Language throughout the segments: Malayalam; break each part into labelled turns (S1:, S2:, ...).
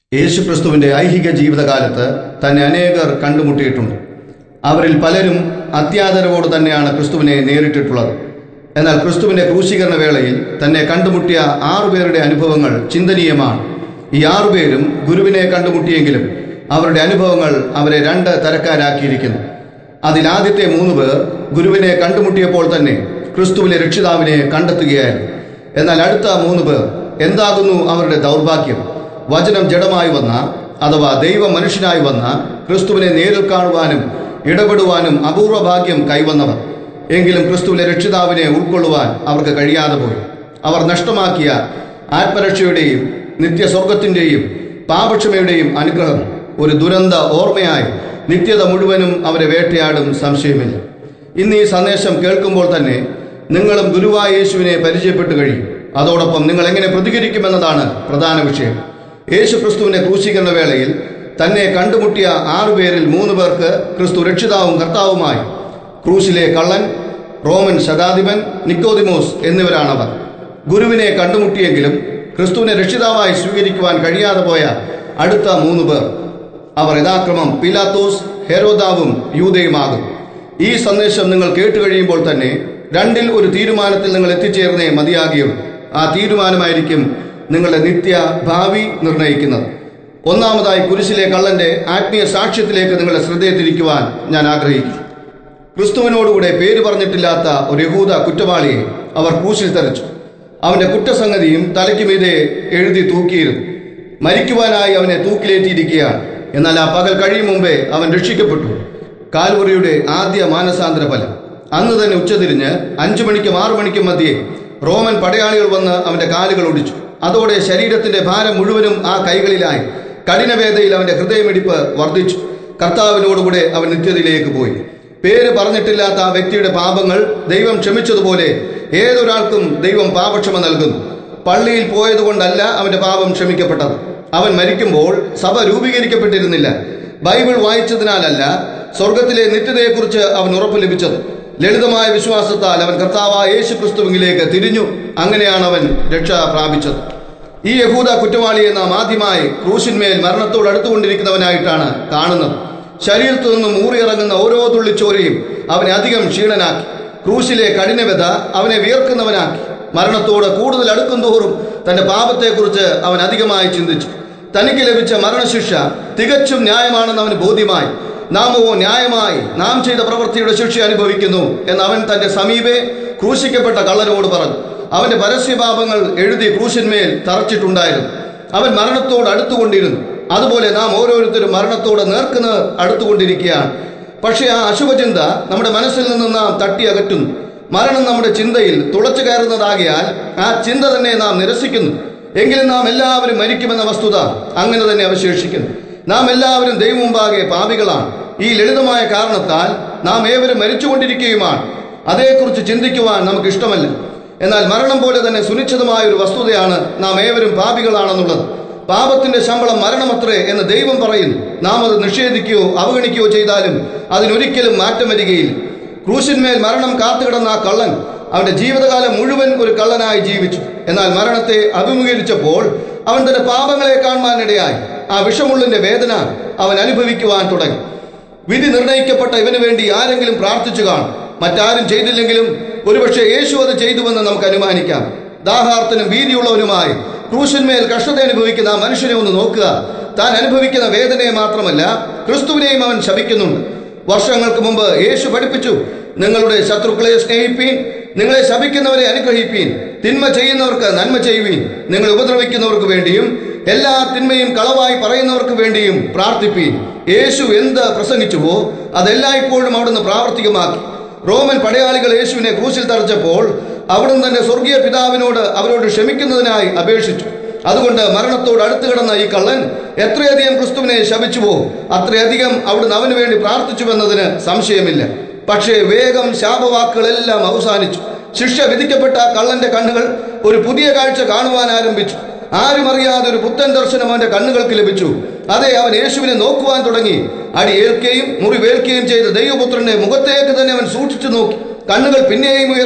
S1: യേശുക്രിസ്തുവിന്റെ ഐഹിക ജീവിതകാലത്ത് തന്നെ അനേകർ കണ്ടുമുട്ടിയിട്ടുണ്ട് അവരിൽ പലരും അത്യാദരവോട് തന്നെയാണ് ക്രിസ്തുവിനെ നേരിട്ടിട്ടുള്ളത് എന്നാൽ ക്രിസ്തുവിന്റെ ക്രൂശീകരണ വേളയിൽ തന്നെ കണ്ടുമുട്ടിയ ആറുപേരുടെ അനുഭവങ്ങൾ ചിന്തനീയമാണ് ഈ ആറുപേരും ഗുരുവിനെ കണ്ടുമുട്ടിയെങ്കിലും അവരുടെ അനുഭവങ്ങൾ അവരെ രണ്ട് തരക്കാരാക്കിയിരിക്കുന്നു അതിൽ ആദ്യത്തെ മൂന്ന് പേർ ഗുരുവിനെ കണ്ടുമുട്ടിയപ്പോൾ തന്നെ ക്രിസ്തുവിലെ രക്ഷിതാവിനെ കണ്ടെത്തുകയായിരുന്നു എന്നാൽ അടുത്ത മൂന്ന് പേർ എന്താകുന്നു അവരുടെ ദൗർഭാഗ്യം വചനം ജഡമായി വന്ന അഥവാ ദൈവ മനുഷ്യനായി വന്ന ക്രിസ്തുവിനെ നേരിൽ കാണുവാനും ഇടപെടുവാനും അപൂർവ ഭാഗ്യം കൈവന്നവർ എങ്കിലും ക്രിസ്തുവിലെ രക്ഷിതാവിനെ ഉൾക്കൊള്ളുവാൻ അവർക്ക് കഴിയാതെ പോയി അവർ നഷ്ടമാക്കിയ ആത്മരക്ഷയുടെയും നിത്യസ്വർഗത്തിന്റെയും പാപക്ഷമയുടെയും അനുഗ്രഹം ഒരു ദുരന്ത ഓർമ്മയായി നിത്യത മുഴുവനും അവരെ വേട്ടയാടും സംശയമില്ല ഇന്ന് ഈ സന്ദേശം കേൾക്കുമ്പോൾ തന്നെ നിങ്ങളും ഗുരുവായ യേശുവിനെ പരിചയപ്പെട്ടു കഴിയും അതോടൊപ്പം നിങ്ങൾ എങ്ങനെ പ്രതികരിക്കുമെന്നതാണ് പ്രധാന വിഷയം യേശു ക്രിസ്തുവിന്റെ ക്രൂശീകരണ വേളയിൽ തന്നെ കണ്ടുമുട്ടിയ ആറുപേരിൽ മൂന്ന് പേർക്ക് ക്രിസ്തു രക്ഷിതാവും കർത്താവുമായി ക്രൂശിലെ കള്ളൻ റോമൻ ശതാധിപൻ നിക്കോദിമോസ് എന്നിവരാണവർ ഗുരുവിനെ കണ്ടുമുട്ടിയെങ്കിലും ക്രിസ്തുവിനെ രക്ഷിതാവായി സ്വീകരിക്കുവാൻ കഴിയാതെ പോയ അടുത്ത മൂന്ന് പേർ അവർ യഥാക്രമം പിലാത്തോസ് ഹെരോദാവും യൂതയുമാകും ഈ സന്ദേശം നിങ്ങൾ കേട്ടു കഴിയുമ്പോൾ തന്നെ രണ്ടിൽ ഒരു തീരുമാനത്തിൽ നിങ്ങൾ എത്തിച്ചേർന്നേ മതിയാകുകയുള്ളൂ ആ തീരുമാനമായിരിക്കും നിങ്ങളുടെ നിത്യ ഭാവി നിർണയിക്കുന്നത് ഒന്നാമതായി കുരിശിലെ കള്ളന്റെ ആത്മീയ സാക്ഷ്യത്തിലേക്ക് നിങ്ങളുടെ ശ്രദ്ധയെ തിരിക്കുവാൻ ഞാൻ ആഗ്രഹിക്കുന്നു ക്രിസ്തുവിനോടുകൂടെ പേര് പറഞ്ഞിട്ടില്ലാത്ത ഒരു യഹൂദ കുറ്റവാളിയെ അവർ ക്രൂശിൽ തെരച്ചു അവന്റെ കുറ്റസംഗതിയും തലയ്ക്ക് മീതെ എഴുതി തൂക്കിയിരുന്നു മരിക്കുവാനായി അവനെ തൂക്കിലേറ്റിയിരിക്കുകയാണ് എന്നാൽ ആ പകൽ കഴിയും മുമ്പേ അവൻ രക്ഷിക്കപ്പെട്ടു കാൽവറിയുടെ ആദ്യ മാനസാന്തര ഫലം അന്ന് തന്നെ ഉച്ചതിരിഞ്ഞ് അഞ്ചു മണിക്കും ആറു മണിക്കും മധ്യേ റോമൻ പടയാളികൾ വന്ന് അവന്റെ കാലുകൾ ഒടിച്ചു അതോടെ ശരീരത്തിന്റെ ഭാരം മുഴുവനും ആ കൈകളിലായി കഠിനവേദയിൽ അവന്റെ ഹൃദയമിടിപ്പ് വർദ്ധിച്ചു കർത്താവിനോടുകൂടെ അവൻ നിത്യതയിലേക്ക് പോയി പേര് പറഞ്ഞിട്ടില്ലാത്ത ആ വ്യക്തിയുടെ പാപങ്ങൾ ദൈവം ക്ഷമിച്ചതുപോലെ ഏതൊരാൾക്കും ദൈവം പാപക്ഷമ നൽകുന്നു പള്ളിയിൽ പോയതുകൊണ്ടല്ല അവന്റെ പാപം ക്ഷമിക്കപ്പെട്ടത് അവൻ മരിക്കുമ്പോൾ സഭ രൂപീകരിക്കപ്പെട്ടിരുന്നില്ല ബൈബിൾ വായിച്ചതിനാലല്ല സ്വർഗത്തിലെ നിത്യതയെക്കുറിച്ച് അവൻ ഉറപ്പ് ലഭിച്ചത് ലളിതമായ വിശ്വാസത്താൽ അവൻ കർത്താവായ യേശു ക്രിസ്തുവിലേക്ക് തിരിഞ്ഞു അങ്ങനെയാണ് അവൻ രക്ഷ പ്രാപിച്ചത് ഈ യഹൂദ കുറ്റവാളിയെ നാം ആദ്യമായി ക്രൂശിന്മേൽ മരണത്തോട് അടുത്തുകൊണ്ടിരിക്കുന്നവനായിട്ടാണ് കാണുന്നത് ശരീരത്തു നിന്നും ഊറിയിറങ്ങുന്ന ഓരോ തുള്ളിച്ചോരയും അവനെ അധികം ക്ഷീണനാക്കി ക്രൂശിലെ കഠിനവ്യത അവനെ വിയർക്കുന്നവനാക്കി മരണത്തോട് കൂടുതൽ അടുക്കും തോറും തന്റെ പാപത്തെക്കുറിച്ച് അവൻ അധികമായി ചിന്തിച്ചു തനിക്ക് ലഭിച്ച മരണശിക്ഷ തികച്ചും ന്യായമാണെന്ന് അവന് ബോധ്യമായി നാമോ ന്യായമായി നാം ചെയ്ത പ്രവൃത്തിയുടെ ശിക്ഷ അനുഭവിക്കുന്നു എന്ന് അവൻ തന്റെ സമീപെ ക്രൂശിക്കപ്പെട്ട കള്ളനോട് പറഞ്ഞു അവന്റെ പരസ്യപാപങ്ങൾ എഴുതി ക്രൂശന്മേൽ തറച്ചിട്ടുണ്ടായിരുന്നു അവൻ മരണത്തോട് അടുത്തുകൊണ്ടിരുന്നു അതുപോലെ നാം ഓരോരുത്തരും മരണത്തോട് നേർക്കുന്ന അടുത്തുകൊണ്ടിരിക്കുകയാണ് പക്ഷേ ആ അശുഭചിന്ത നമ്മുടെ മനസ്സിൽ നിന്ന് നാം തട്ടി അകറ്റുന്നു മരണം നമ്മുടെ ചിന്തയിൽ തുളച്ചു കയറുന്നതാകിയാൽ ആ ചിന്ത തന്നെ നാം നിരസിക്കുന്നു എങ്കിലും നാം എല്ലാവരും മരിക്കുമെന്ന വസ്തുത അങ്ങനെ തന്നെ അവശേഷിക്കുന്നു നാം എല്ലാവരും ദൈവം മുമ്പാകെ പാപികളാണ് ഈ ലളിതമായ കാരണത്താൽ നാം ഏവരും മരിച്ചുകൊണ്ടിരിക്കുകയുമാണ് അതേക്കുറിച്ച് ചിന്തിക്കുവാൻ നമുക്ക് ഇഷ്ടമല്ല എന്നാൽ മരണം പോലെ തന്നെ സുനിശ്ചിതമായ ഒരു വസ്തുതയാണ് നാം ഏവരും പാപികളാണെന്നുള്ളത് പാപത്തിന്റെ ശമ്പളം മരണമത്രേ എന്ന് ദൈവം പറയുന്നു നാം അത് നിഷേധിക്കുകയോ അവഗണിക്കുകയോ ചെയ്താലും അതിനൊരിക്കലും മാറ്റം വരികയില്ല ക്രൂശിന്മേൽ മരണം കാത്തുകിടന്ന ആ കള്ളൻ അവന്റെ ജീവിതകാലം മുഴുവൻ ഒരു കള്ളനായി ജീവിച്ചു എന്നാൽ മരണത്തെ അഭിമുഖീകരിച്ചപ്പോൾ അവൻ തന്റെ പാപങ്ങളെ കാണുവാനിടയായി ആ വിഷമുള്ളിന്റെ വേദന അവൻ അനുഭവിക്കുവാൻ തുടങ്ങി വിധി നിർണയിക്കപ്പെട്ട ഇവന് വേണ്ടി ആരെങ്കിലും പ്രാർത്ഥിച്ചു കാണും മറ്റാരും ചെയ്തില്ലെങ്കിലും ഒരുപക്ഷെ യേശു അത് ചെയ്തുവെന്ന് നമുക്ക് അനുമാനിക്കാം ദാഹാർത്തനും ഭീതിയുള്ളവനുമായി ക്രൂശന്മേൽ കഷ്ടത അനുഭവിക്കുന്ന ആ മനുഷ്യനെ ഒന്ന് നോക്കുക താൻ അനുഭവിക്കുന്ന വേദനയെ മാത്രമല്ല ക്രിസ്തുവിനെയും അവൻ ശപിക്കുന്നുണ്ട് വർഷങ്ങൾക്ക് മുമ്പ് യേശു പഠിപ്പിച്ചു നിങ്ങളുടെ ശത്രുക്കളെ സ്നേഹിപ്പീൻ നിങ്ങളെ ശപിക്കുന്നവരെ അനുഗ്രഹിപ്പീൻ തിന്മ ചെയ്യുന്നവർക്ക് നന്മ ചെയ്യുവീൻ നിങ്ങൾ ഉപദ്രവിക്കുന്നവർക്ക് വേണ്ടിയും എല്ലാ തിന്മയും കളവായി പറയുന്നവർക്ക് വേണ്ടിയും പ്രാർത്ഥിപ്പീൻ യേശു എന്ത് പ്രസംഗിച്ചുവോ അതെല്ലായ്പ്പോഴും അവിടുന്ന് പ്രാവർത്തികമാക്കി റോമൻ പടയാളികൾ യേശുവിനെ ക്രൂശിൽ തറച്ചപ്പോൾ അവിടുന്ന് തന്നെ സ്വർഗീയ പിതാവിനോട് അവരോട് ക്ഷമിക്കുന്നതിനായി അപേക്ഷിച്ചു അതുകൊണ്ട് മരണത്തോട് അടുത്ത് കിടന്ന ഈ കള്ളൻ എത്രയധികം ക്രിസ്തുവിനെ ശപിച്ചുവോ അത്രയധികം അവിടുന്ന് അവന് വേണ്ടി പ്രാർത്ഥിച്ചുവെന്നതിന് സംശയമില്ല പക്ഷേ വേഗം ശാപവാക്കുകളെല്ലാം അവസാനിച്ചു ശിക്ഷ വിധിക്കപ്പെട്ട ആ കള്ളന്റെ കണ്ണുകൾ ഒരു പുതിയ കാഴ്ച കാണുവാൻ ആരംഭിച്ചു ആരും അറിയാതെ ഒരു പുത്തൻ ദർശനം അവന്റെ കണ്ണുകൾക്ക് ലഭിച്ചു അതെ അവൻ യേശുവിനെ നോക്കുവാൻ തുടങ്ങി അടി ഏൽക്കുകയും മുറിവേൽക്കുകയും ചെയ്ത ദൈവപുത്രന്റെ മുഖത്തേക്ക് തന്നെ അവൻ സൂക്ഷിച്ചു നോക്കി കണ്ണുകൾ പിന്നെയും ഉയർത്തി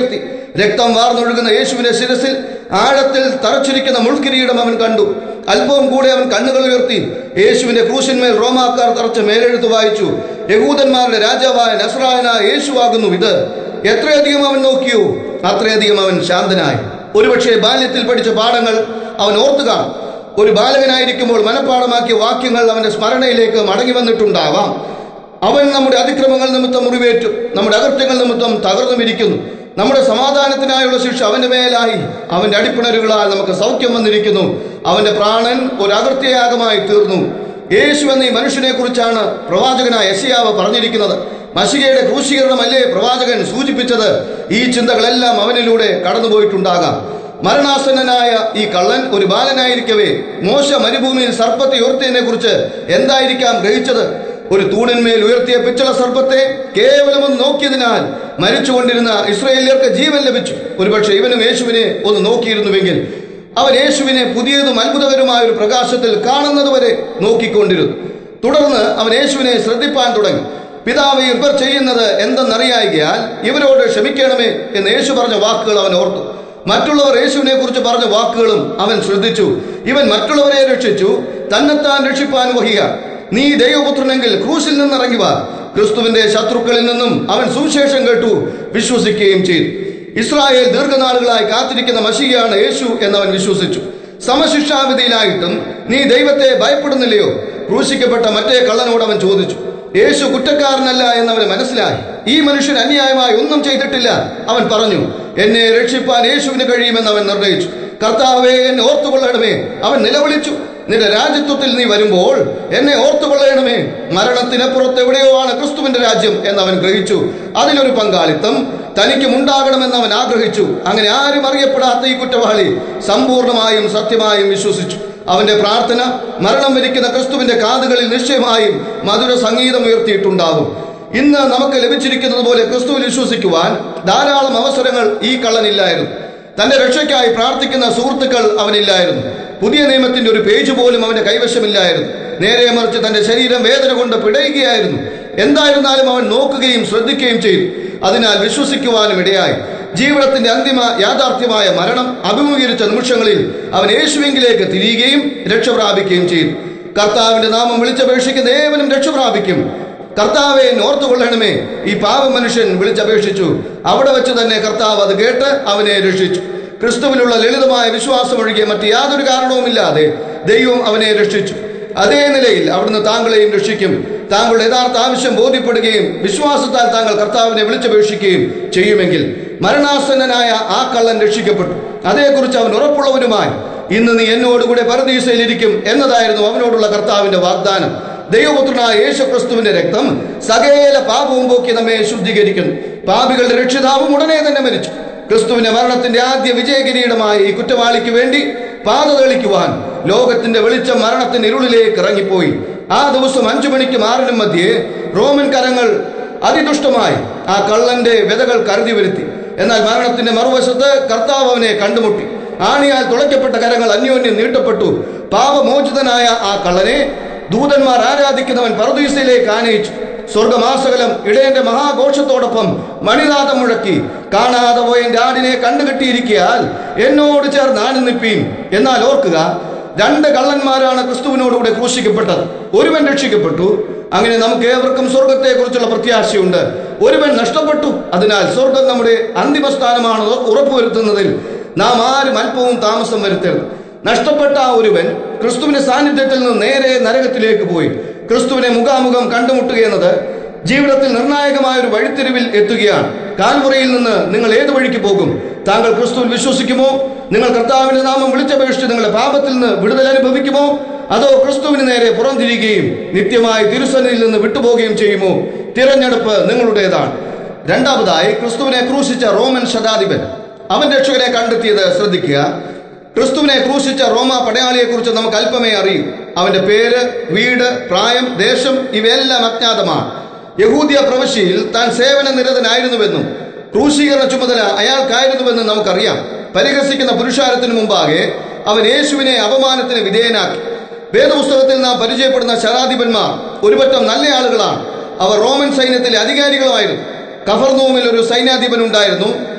S1: രക്തം വാർന്നൊഴുകുന്ന യേശുവിന്റെ ശിരസിൽ ആഴത്തിൽ തറച്ചിരിക്കുന്ന മുൾക്കിരീടം അവൻ കണ്ടു അല്പവും കൂടെ അവൻ കണ്ണുകൾ ഉയർത്തി യേശുവിന്റെ ക്രൂശിന്മേൽ റോമാക്കാർ തറച്ച മേലെഴുത്ത് വായിച്ചു യഹൂദന്മാരുടെ രാജാവായ നസ്രായനായ യേശുവാകുന്നു ഇത് എത്രയധികം അവൻ നോക്കിയോ അത്രയധികം അവൻ ശാന്തനായി ഒരുപക്ഷെ ബാല്യത്തിൽ പഠിച്ച പാഠങ്ങൾ അവൻ ഓർത്തു കാണും ഒരു ബാലകനായിരിക്കുമ്പോൾ മനഃപ്പാടമാക്കിയ വാക്യങ്ങൾ അവന്റെ സ്മരണയിലേക്ക് മടങ്ങി വന്നിട്ടുണ്ടാവാം അവൻ നമ്മുടെ അതിക്രമങ്ങൾ നിമിത്തം മുറിവേറ്റു നമ്മുടെ അകൃത്യങ്ങൾ നിമിത്തം തകർന്നുമിരിക്കുന്നു നമ്മുടെ സമാധാനത്തിനായുള്ള ശിക്ഷ അവന്റെ മേലായി അവന്റെ അടിപ്പിണരുകളാൽ നമുക്ക് സൗഖ്യം വന്നിരിക്കുന്നു അവന്റെ പ്രാണൻ ഒരു അകൃത്യയാഗമായി തീർന്നു യേശു എന്ന ഈ മനുഷ്യനെ കുറിച്ചാണ് പ്രവാചകനായ യശയാവ് പറഞ്ഞിരിക്കുന്നത് മഷികയുടെ ക്രൂശീകരണമല്ലേ പ്രവാചകൻ സൂചിപ്പിച്ചത് ഈ ചിന്തകളെല്ലാം അവനിലൂടെ കടന്നുപോയിട്ടുണ്ടാകാം മരണാസന്നനായ ഈ കള്ളൻ ഒരു ബാലനായിരിക്കവേ മോശ മരുഭൂമിയിൽ സർപ്പത്തെ ഉയർത്തിയതിനെ കുറിച്ച് എന്തായിരിക്കാം ഗ്രഹിച്ചത് ഒരു തൂണിന്മേൽ ഉയർത്തിയ പിച്ചള സർപ്പത്തെ കേവലം ഒന്ന് നോക്കിയതിനാൽ മരിച്ചുകൊണ്ടിരുന്ന ഇസ്രയേലിയർക്ക് ജീവൻ ലഭിച്ചു ഒരുപക്ഷെ ഇവനും യേശുവിനെ ഒന്ന് നോക്കിയിരുന്നുവെങ്കിൽ അവൻ യേശുവിനെ പുതിയതും അത്ഭുതകരമായ ഒരു പ്രകാശത്തിൽ കാണുന്നതുവരെ നോക്കിക്കൊണ്ടിരുന്നു തുടർന്ന് അവൻ യേശുവിനെ ശ്രദ്ധിപ്പാൻ തുടങ്ങി പിതാവ് ഇവർ ചെയ്യുന്നത് എന്തെന്നറിയായികയാൽ ഇവരോട് ക്ഷമിക്കണമേ എന്ന് യേശു പറഞ്ഞ വാക്കുകൾ അവൻ ഓർത്തു മറ്റുള്ളവർ യേശുവിനെ കുറിച്ച് പറഞ്ഞ വാക്കുകളും അവൻ ശ്രദ്ധിച്ചു ഇവൻ മറ്റുള്ളവരെ രക്ഷിച്ചു തന്നെത്താൻ രക്ഷിപ്പാൻ വഹിക നീ ദൈവപുത്രനെങ്കിൽ ക്രൂശിൽ നിന്നിറങ്ങി വാ ക്രിസ്തുവിന്റെ ശത്രുക്കളിൽ നിന്നും അവൻ സുവിശേഷം കേട്ടു വിശ്വസിക്കുകയും ചെയ്തു ഇസ്രായേൽ ദീർഘനാളുകളായി കാത്തിരിക്കുന്ന മഷിയാണ് യേശു എന്നവൻ വിശ്വസിച്ചു സമശിക്ഷാവിധിയിലായിട്ടും നീ ദൈവത്തെ ഭയപ്പെടുന്നില്ലയോ ക്രൂശിക്കപ്പെട്ട മറ്റേ കള്ളനോട് അവൻ ചോദിച്ചു യേശു കുറ്റക്കാരനല്ല എന്നവന് മനസ്സിലായി ഈ മനുഷ്യൻ അന്യായമായി ഒന്നും ചെയ്തിട്ടില്ല അവൻ പറഞ്ഞു എന്നെ രക്ഷിപ്പാൻ യേശുവിന് കഴിയുമെന്ന് അവൻ നിർണയിച്ചു കർത്താവെ എന്നെ ഓർത്തുകൊള്ളണമേ അവൻ നിലവിളിച്ചു നിന്റെ രാജ്യത്വത്തിൽ നീ വരുമ്പോൾ എന്നെ ഓർത്തുകൊള്ളണമേ മരണത്തിനപ്പുറത്ത് എവിടെയോ ആണ് ക്രിസ്തുവിന്റെ രാജ്യം എന്ന് അവൻ ഗ്രഹിച്ചു അതിലൊരു പങ്കാളിത്തം തനിക്കും ഉണ്ടാകണമെന്ന് അവൻ ആഗ്രഹിച്ചു അങ്ങനെ ആരും അറിയപ്പെടാത്ത ഈ കുറ്റവാളി സമ്പൂർണമായും സത്യമായും വിശ്വസിച്ചു അവന്റെ പ്രാർത്ഥന മരണം വരിക്കുന്ന ക്രിസ്തുവിന്റെ കാതുകളിൽ നിശ്ചയമായും മധുര സംഗീതം ഉയർത്തിയിട്ടുണ്ടാകും ഇന്ന് നമുക്ക് ലഭിച്ചിരിക്കുന്നത് പോലെ ക്രിസ്തുവിൽ വിശ്വസിക്കുവാൻ ധാരാളം അവസരങ്ങൾ ഈ കള്ളനില്ലായിരുന്നു തന്റെ രക്ഷയ്ക്കായി പ്രാർത്ഥിക്കുന്ന സുഹൃത്തുക്കൾ അവനില്ലായിരുന്നു പുതിയ നിയമത്തിന്റെ ഒരു പേജ് പോലും അവന്റെ കൈവശമില്ലായിരുന്നു നേരെ മറിച്ച് തന്റെ ശരീരം വേദന കൊണ്ട് പിടയുകയായിരുന്നു എന്തായിരുന്നാലും അവൻ നോക്കുകയും ശ്രദ്ധിക്കുകയും ചെയ്തു അതിനാൽ വിശ്വസിക്കുവാനും ഇടയായി ജീവിതത്തിന്റെ അന്തിമ യാഥാർത്ഥ്യമായ മരണം അഭിമുഖീകരിച്ച നിമിഷങ്ങളിൽ അവൻ യേശുവിങ്കിലേക്ക് തിരിയുകയും രക്ഷ പ്രാപിക്കുകയും ചെയ്തു കർത്താവിന്റെ നാമം വിളിച്ചപേക്ഷിക്കുന്ന ഏവനും രക്ഷ പ്രാപിക്കും കർത്താവെ ഓർത്തുകൊള്ളണമേ ഈ പാവ മനുഷ്യൻ വിളിച്ചപേക്ഷിച്ചു അവിടെ വെച്ച് തന്നെ കർത്താവ് അത് കേട്ട് അവനെ രക്ഷിച്ചു ക്രിസ്തുവിലുള്ള ലളിതമായ വിശ്വാസം ഒഴികെ മറ്റ് യാതൊരു കാരണവുമില്ലാതെ ദൈവം അവനെ രക്ഷിച്ചു അതേ നിലയിൽ അവിടുന്ന് താങ്കളെയും രക്ഷിക്കും താങ്കളുടെ യഥാർത്ഥ ആവശ്യം ബോധ്യപ്പെടുകയും വിശ്വാസത്താൽ താങ്കൾ കർത്താവിനെ വിളിച്ചപേക്ഷിക്കുകയും ചെയ്യുമെങ്കിൽ മരണാസന്നനായ ആ കള്ളൻ രക്ഷിക്കപ്പെട്ടു അതേക്കുറിച്ച് അവൻ ഉറപ്പുള്ളവനുമായി ഇന്ന് നീ എന്നോടുകൂടെ പരദീസയിലിരിക്കും എന്നതായിരുന്നു അവനോടുള്ള കർത്താവിന്റെ വാഗ്ദാനം ദൈവപുത്രനായ യേശു ക്രിസ്തുവിന്റെ രക്തം സകല പാപവും പോക്കി നമ്മെ ശുദ്ധീകരിക്കുന്നു പാപികളുടെ രക്ഷിതാവും ഉടനെ തന്നെ മരിച്ചു ക്രിസ്തുവിന്റെ മരണത്തിന്റെ ആദ്യ വിജയകിരീടമായ ഈ കുറ്റവാളിക്ക് വേണ്ടി പാത തെളിക്കുവാൻ ലോകത്തിന്റെ വെളിച്ചം മരണത്തിന്റെ ഇരുളിലേക്ക് ഇറങ്ങിപ്പോയി ആ ദിവസം അഞ്ചു മണിക്കും ആറിനും മധ്യേ റോമൻ കരങ്ങൾ അതിദുഷ്ടമായി ആ കള്ളന്റെ വിതകൾ കരുതി വരുത്തി എന്നാൽ മരണത്തിന്റെ മറുവശത്ത് കർത്താവ് അവനെ കണ്ടുമുട്ടി ആണിയാൽ തുളയ്ക്കപ്പെട്ട കരങ്ങൾ അന്യോന്യം നീട്ടപ്പെട്ടു പാപമോചിതനായ ആ കള്ളനെ ദൂതന്മാർ ആരാധിക്കുന്നവൻ പറുദീസയിലേക്ക് ആനയിച്ചു സ്വർഗമാസകലം ഇടയന്റെ മഹാഘോഷത്തോടൊപ്പം മണിനാഥം മുഴക്കി കാണാതെ പോയ എന്റെ ആടിനെ കണ്ടുകെട്ടിയിരിക്കയാൽ എന്നോട് ചേർന്ന് ആനന്ദിപ്പീൻ എന്നാൽ ഓർക്കുക രണ്ട് കള്ളന്മാരാണ് ക്രിസ്തുവിനോടുകൂടെ ക്രൂശിക്കപ്പെട്ടത് ഒരുവൻ രക്ഷിക്കപ്പെട്ടു അങ്ങനെ നമുക്ക് ഏവർക്കും സ്വർഗത്തെക്കുറിച്ചുള്ള പ്രത്യാശയുണ്ട് ഒരുവൻ നഷ്ടപ്പെട്ടു അതിനാൽ സ്വർഗം നമ്മുടെ അന്തിമ സ്ഥാനമാണ് ഉറപ്പുവരുത്തുന്നതിൽ നാം ആരും അല്പവും താമസം വരുത്തരുത് നഷ്ടപ്പെട്ട ആ ഒരുവൻ ക്രിസ്തുവിന്റെ സാന്നിധ്യത്തിൽ നിന്ന് നേരെ നരകത്തിലേക്ക് പോയി ക്രിസ്തുവിനെ മുഖാമുഖം കണ്ടുമുട്ടുക എന്നത് ജീവിതത്തിൽ നിർണായകമായ ഒരു വഴിത്തിരിവിൽ എത്തുകയാണ് കാൽമുറയിൽ നിന്ന് നിങ്ങൾ ഏത് വഴിക്ക് പോകും താങ്കൾ ക്രിസ്തുവിൽ വിശ്വസിക്കുമോ നിങ്ങൾ കർത്താവിന്റെ നാമം വിളിച്ചപേക്ഷിച്ച് നിങ്ങളുടെ പാപത്തിൽ നിന്ന് വിടുതൽ അനുഭവിക്കുമോ അതോ ക്രിസ്തുവിന് നേരെ പുറംതിരിയുകയും നിത്യമായി തിരുസന്നിധിയിൽ നിന്ന് വിട്ടുപോകുകയും ചെയ്യുമോ തിരഞ്ഞെടുപ്പ് നിങ്ങളുടേതാണ് രണ്ടാമതായി ക്രിസ്തുവിനെ ക്രൂശിച്ച റോമൻ ശതാധിപൻ അവൻ രക്ഷകനെ കണ്ടെത്തിയത് ശ്രദ്ധിക്കുക ക്രിസ്തുവിനെ ക്രൂശിച്ച റോമ പടയാളിയെക്കുറിച്ച് നമുക്ക് അല്പമേ അറിയൂ അവന്റെ പേര് വീട് പ്രായം ദേശം ഇവയെല്ലാം അജ്ഞാതമാണ് യഹൂദിയ പ്രവശ്യയിൽ താൻ സേവന നിരതനായിരുന്നുവെന്നും ക്രൂശീകരണ ചുമതല അയാൾക്കായിരുന്നുവെന്നും നമുക്കറിയാം പരിഹസിക്കുന്ന പുരുഷാരത്തിന് മുമ്പാകെ അവൻ യേശുവിനെ അപമാനത്തിന് വിധേയനാക്കി വേദപുസ്തകത്തിൽ നാം പരിചയപ്പെടുന്ന ശതാധിപന്മാർ ഒരുപറ്റം നല്ല ആളുകളാണ് അവർ റോമൻ സൈന്യത്തിലെ അധികാരികളുമായിരുന്നു കഫർനൂമിൽ ഒരു സൈന്യാധിപൻ ഉണ്ടായിരുന്നു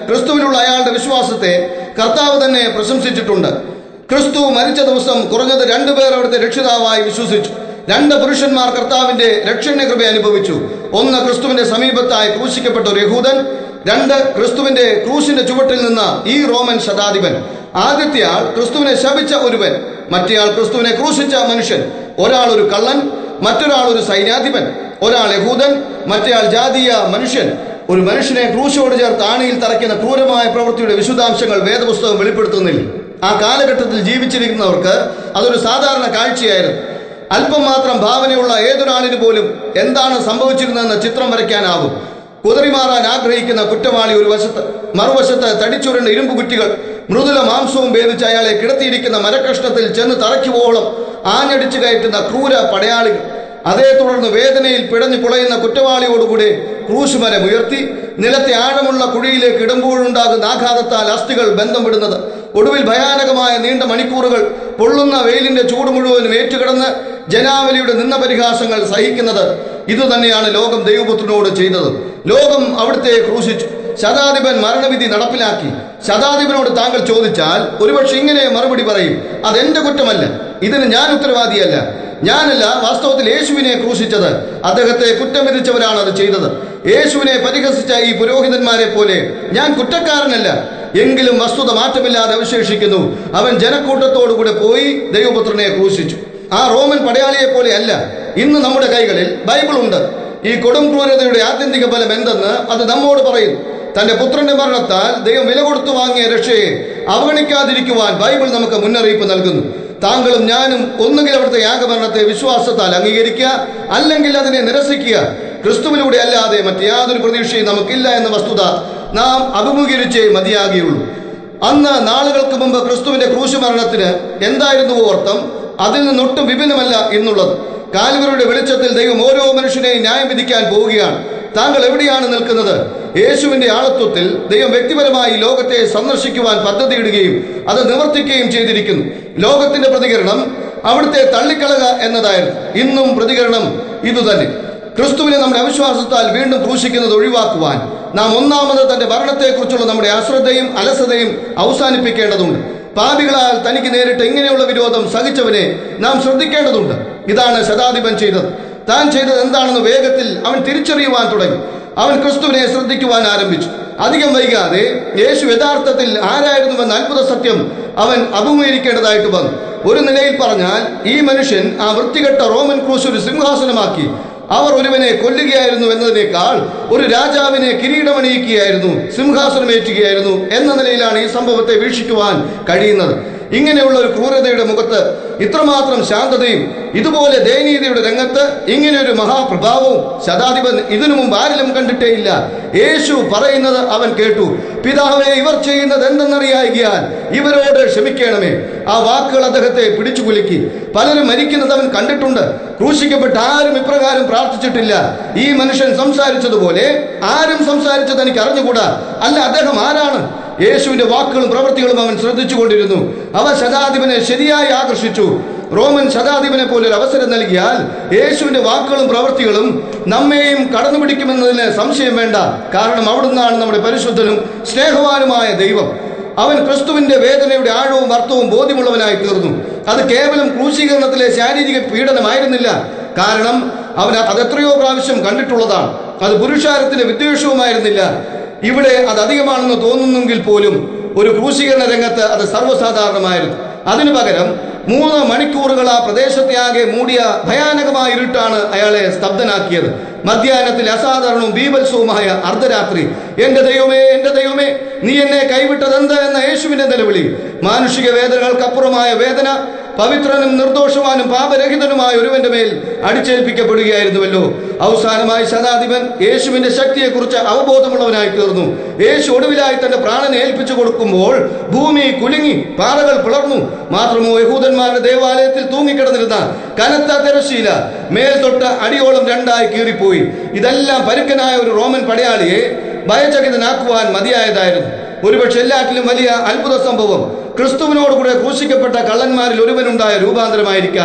S1: ക്രിസ്തുവിലുള്ള അയാളുടെ വിശ്വാസത്തെ കർത്താവ് തന്നെ പ്രശംസിച്ചിട്ടുണ്ട് ക്രിസ്തു മരിച്ച ദിവസം കുറഞ്ഞത് രണ്ടുപേർ അവിടുത്തെ രക്ഷിതാവായി വിശ്വസിച്ചു രണ്ട് പുരുഷന്മാർ കർത്താവിന്റെ രക്ഷണ കൃപ അനുഭവിച്ചു ഒന്ന് ക്രിസ്തുവിന്റെ സമീപത്തായി ക്രൂശിക്കപ്പെട്ട ഒരു യഹൂദൻ രണ്ട് ക്രിസ്തുവിന്റെ ക്രൂശിന്റെ ചുവട്ടിൽ നിന്ന് ഈ റോമൻ ശതാധിപൻ ആദ്യത്തെ ആൾ ക്രിസ്തുവിനെ ശപിച്ച ഒരുവൻ മറ്റേയാൾ ക്രിസ്തുവിനെ ക്രൂശിച്ച മനുഷ്യൻ ഒരാൾ ഒരു കള്ളൻ മറ്റൊരാൾ ഒരു സൈന്യാധിപൻ ഒരാൾ യഹൂദൻ മറ്റേയാൾ ജാതീയ മനുഷ്യൻ ഒരു മനുഷ്യനെ ക്രൂശോട് ചേർത്ത് ആണിയിൽ തറയ്ക്കുന്ന ക്രൂരമായ പ്രവൃത്തിയുടെ വിശദാംശങ്ങൾ വേദപുസ്തകം വെളിപ്പെടുത്തുന്നില്ല ആ കാലഘട്ടത്തിൽ ജീവിച്ചിരിക്കുന്നവർക്ക് അതൊരു സാധാരണ കാഴ്ചയായിരുന്നു അല്പം മാത്രം ഭാവനയുള്ള ഏതൊരാളിന് പോലും എന്താണ് സംഭവിച്ചിരുന്നതെന്ന് ചിത്രം വരയ്ക്കാനാവും കുതറിമാറാൻ ആഗ്രഹിക്കുന്ന കുറ്റവാളി ഒരു വശത്ത് മറുവശത്ത് തടിച്ചുരുണ്ട ഇരുമ്പ് കുറ്റികൾ മൃദുല മാംസവും ഭേദിച്ച് അയാളെ കിടത്തിയിരിക്കുന്ന മരക്കഷ്ണത്തിൽ ചെന്ന് തറയ്ക്കുവോളം ആഞ്ഞടിച്ചു കയറ്റുന്ന ക്രൂര പടയാളികൾ അതേ തുടർന്ന് വേദനയിൽ പിടഞ്ഞു പുളയുന്ന കുറ്റവാളിയോടുകൂടി ക്രൂശുമരം ഉയർത്തി നിലത്തെ ആഴമുള്ള കുഴിയിലേക്ക് ഇടുമ്പോഴുണ്ടാകുന്ന ആഘാതത്താൽ അസ്ഥികൾ ബന്ധം വിടുന്നത് ഒടുവിൽ ഭയാനകമായ നീണ്ട മണിക്കൂറുകൾ പൊള്ളുന്ന വെയിലിന്റെ ചൂട് മുഴുവനും ഏറ്റുകിടന്ന് ജനാവലിയുടെ നിന്ന പരിഹാസങ്ങൾ സഹിക്കുന്നത് ഇതുതന്നെയാണ് ലോകം ദൈവപുത്രനോട് ചെയ്തത് ലോകം അവിടുത്തെ ക്രൂശിച്ചു ശതാധിപൻ മരണവിധി നടപ്പിലാക്കി ശതാധിപനോട് താങ്കൾ ചോദിച്ചാൽ ഒരുപക്ഷെ ഇങ്ങനെ മറുപടി പറയും അതെന്റെ കുറ്റമല്ല ഇതിന് ഞാൻ ഉത്തരവാദിയല്ല ഞാനല്ല വാസ്തവത്തിൽ യേശുവിനെ ക്രൂശിച്ചത് അദ്ദേഹത്തെ കുറ്റം വിധിച്ചവരാണ് അത് ചെയ്തത് യേശുവിനെ പരിഹസിച്ച ഈ പുരോഹിതന്മാരെ പോലെ ഞാൻ കുറ്റക്കാരനല്ല എങ്കിലും വസ്തുത മാറ്റമില്ലാതെ അവശേഷിക്കുന്നു അവൻ ജനക്കൂട്ടത്തോടുകൂടെ പോയി ദൈവപുത്രനെ ക്രൂശിച്ചു ആ റോമൻ പടയാളിയെ പോലെ അല്ല ഇന്ന് നമ്മുടെ കൈകളിൽ ബൈബിൾ ഉണ്ട് ഈ കൊടും ക്രൂരതയുടെ ആത്യന്തിക ഫലം എന്തെന്ന് അത് നമ്മോട് പറയുന്നു തന്റെ പുത്രന്റെ മരണത്താൽ ദൈവം വില കൊടുത്തു വാങ്ങിയ രക്ഷയെ അവഗണിക്കാതിരിക്കുവാൻ ബൈബിൾ നമുക്ക് മുന്നറിയിപ്പ് നൽകുന്നു താങ്കളും ഞാനും ഒന്നുകിൽ അവിടുത്തെ യാഗമരണത്തെ വിശ്വാസത്താൽ അംഗീകരിക്കുക അല്ലെങ്കിൽ അതിനെ നിരസിക്കുക ക്രിസ്തുവിലൂടെ അല്ലാതെ മറ്റ് യാതൊരു പ്രതീക്ഷയും നമുക്കില്ല എന്ന വസ്തുത നാം അഭിമുഖീകരിച്ചേ മതിയാകിയുള്ളൂ അന്ന് നാളുകൾക്ക് മുമ്പ് ക്രിസ്തുവിന്റെ ക്രൂശ് മരണത്തിന് എന്തായിരുന്നു അർത്ഥം അതിൽ നിന്നൊട്ടും വിഭിന്നമല്ല ഇന്നുള്ളത് കാൽവരുടെ വെളിച്ചത്തിൽ ദൈവം ഓരോ മനുഷ്യനെയും ന്യായം വിധിക്കാൻ പോവുകയാണ് താങ്കൾ എവിടെയാണ് നിൽക്കുന്നത് യേശുവിന്റെ ആളത്വത്തിൽ ദൈവം വ്യക്തിപരമായി ലോകത്തെ സന്ദർശിക്കുവാൻ പദ്ധതിയിടുകയും അത് നിവർത്തിക്കുകയും ചെയ്തിരിക്കുന്നു ലോകത്തിന്റെ പ്രതികരണം അവിടുത്തെ തള്ളിക്കളക എന്നതായിരുന്നു ഇന്നും പ്രതികരണം ഇതുതന്നെ ക്രിസ്തുവിനെ നമ്മുടെ അവിശ്വാസത്താൽ വീണ്ടും ക്രൂശിക്കുന്നത് ഒഴിവാക്കുവാൻ നാം ഒന്നാമത് തന്റെ ഭരണത്തെക്കുറിച്ചുള്ള നമ്മുടെ അശ്രദ്ധയും അലസതയും അവസാനിപ്പിക്കേണ്ടതുണ്ട് പാപികളാൽ തനിക്ക് നേരിട്ട് ഇങ്ങനെയുള്ള വിരോധം സഹിച്ചവനെ നാം ശ്രദ്ധിക്കേണ്ടതുണ്ട് ഇതാണ് ശതാധിപൻ ചെയ്തത് താൻ ചെയ്തത് എന്താണെന്ന് വേഗത്തിൽ അവൻ തിരിച്ചറിയുവാൻ തുടങ്ങി അവൻ ക്രിസ്തുവിനെ ശ്രദ്ധിക്കുവാൻ ആരംഭിച്ചു അധികം വൈകാതെ യേശു യഥാർത്ഥത്തിൽ ആരായിരുന്നുവെന്ന അത്ഭുത സത്യം അവൻ അഭിമുഖീകരിക്കേണ്ടതായിട്ട് വന്നു ഒരു നിലയിൽ പറഞ്ഞാൽ ഈ മനുഷ്യൻ ആ വൃത്തികെട്ട റോമൻ ക്രൂശ് ഒരു സിംഹാസനമാക്കി അവർ ഒരുവനെ കൊല്ലുകയായിരുന്നു എന്നതിനേക്കാൾ ഒരു രാജാവിനെ കിരീടമണിയിക്കുകയായിരുന്നു സിംഹാസനമേറ്റുകയായിരുന്നു എന്ന നിലയിലാണ് ഈ സംഭവത്തെ വീക്ഷിക്കുവാൻ കഴിയുന്നത് ഇങ്ങനെയുള്ള ഒരു ക്രൂരതയുടെ മുഖത്ത് ഇത്രമാത്രം ശാന്തതയും ഇതുപോലെ ദയനീയതയുടെ രംഗത്ത് ഇങ്ങനെ ഒരു മഹാപ്രഭാവവും ശതാധിപൻ ഇതിനു മുമ്പ് ആരിലും കണ്ടിട്ടേയില്ല യേശു പറയുന്നത് അവൻ കേട്ടു പിതാവെ ഇവർ ചെയ്യുന്നത് എന്തെന്നറിയായികയാൽ ഇവരോട് ക്ഷമിക്കണമേ ആ വാക്കുകൾ അദ്ദേഹത്തെ പിടിച്ചു കുലുക്കി പലരും മരിക്കുന്നത് അവൻ കണ്ടിട്ടുണ്ട് ക്രൂശിക്കപ്പെട്ട ആരും ഇപ്രകാരം പ്രാർത്ഥിച്ചിട്ടില്ല ഈ മനുഷ്യൻ സംസാരിച്ചതുപോലെ ആരും സംസാരിച്ചത് എനിക്ക് അറിഞ്ഞുകൂടാ അല്ല അദ്ദേഹം ആരാണ് യേശുവിന്റെ വാക്കുകളും പ്രവൃത്തികളും അവൻ ശ്രദ്ധിച്ചു കൊണ്ടിരുന്നു അവ ശതാധിപനെ ശരിയായി ആകർഷിച്ചു റോമൻ ശതാധിപനെ പോലെ ഒരു അവസരം നൽകിയാൽ യേശുവിന്റെ വാക്കുകളും പ്രവൃത്തികളും നമ്മെയും കടന്നു പിടിക്കുമെന്നതിന് സംശയം വേണ്ട കാരണം അവിടുന്നാണ് നമ്മുടെ പരിശുദ്ധനും സ്നേഹവാനുമായ ദൈവം അവൻ ക്രിസ്തുവിന്റെ വേദനയുടെ ആഴവും അർത്ഥവും ബോധ്യമുള്ളവനായി തീർന്നു അത് കേവലം ക്രൂശീകരണത്തിലെ ശാരീരിക പീഡനമായിരുന്നില്ല കാരണം അവൻ അത് എത്രയോ പ്രാവശ്യം കണ്ടിട്ടുള്ളതാണ് അത് പുരുഷാരത്തിന്റെ വിദ്വേഷവുമായിരുന്നില്ല ഇവിടെ അത് അധികമാണെന്ന് തോന്നുന്നെങ്കിൽ പോലും ഒരു ക്രൂശീകരണ രംഗത്ത് അത് സർവ്വസാധാരണമായിരുന്നു അതിനു പകരം മൂന്ന് മണിക്കൂറുകൾ ആ പ്രദേശത്തെ ആകെ മൂടിയ ഭയാനകമായ ഇരുട്ടാണ് അയാളെ സ്തബ്ധനാക്കിയത് മധ്യാഹ്നത്തിൽ അസാധാരണവും ബീഭത്സവുമായ അർദ്ധരാത്രി എന്റെ ദൈവമേ എന്റെ ദൈവമേ നീ എന്നെ കൈവിട്ടതെന്ത് എന്ന യേശുവിന്റെ നിലവിളി മാനുഷിക വേദനകൾക്കപ്പുറമായ വേദന പവിത്രനും നിർദോഷവാനും പാപരഹിതനുമായ ഒരുവന്റെ മേൽ അടിച്ചേൽപ്പിക്കപ്പെടുകയായിരുന്നുവല്ലോ അവസാനമായി ശതാധിപൻ യേശുവിന്റെ ശക്തിയെക്കുറിച്ച് അവബോധമുള്ളവനായി തീർന്നു യേശു ഒടുവിലായി തന്റെ പ്രാണനെ ഏൽപ്പിച്ചു കൊടുക്കുമ്പോൾ ഭൂമി കുലുങ്ങി പാറകൾ പിളർന്നു മാത്രമോ യഹൂദന്മാരുടെ ദേവാലയത്തിൽ തൂങ്ങിക്കിടന്നിരുന്ന കനത്ത തിരശീല മേൽ തൊട്ട് അടിയോളം രണ്ടായി കീറിപ്പോയി ഇതെല്ലാം പരുക്കനായ ഒരു റോമൻ പടയാളിയെ ഭയചകിതനാക്കുവാൻ മതിയായതായിരുന്നു ഒരുപക്ഷെ എല്ലാറ്റിലും വലിയ അത്ഭുത സംഭവം ക്രിസ്തുവിനോട് കൂടെ ക്രൂശിക്കപ്പെട്ട കള്ളന്മാരിൽ ഒരുവനുണ്ടായ രൂപാന്തരമായിരിക്കാം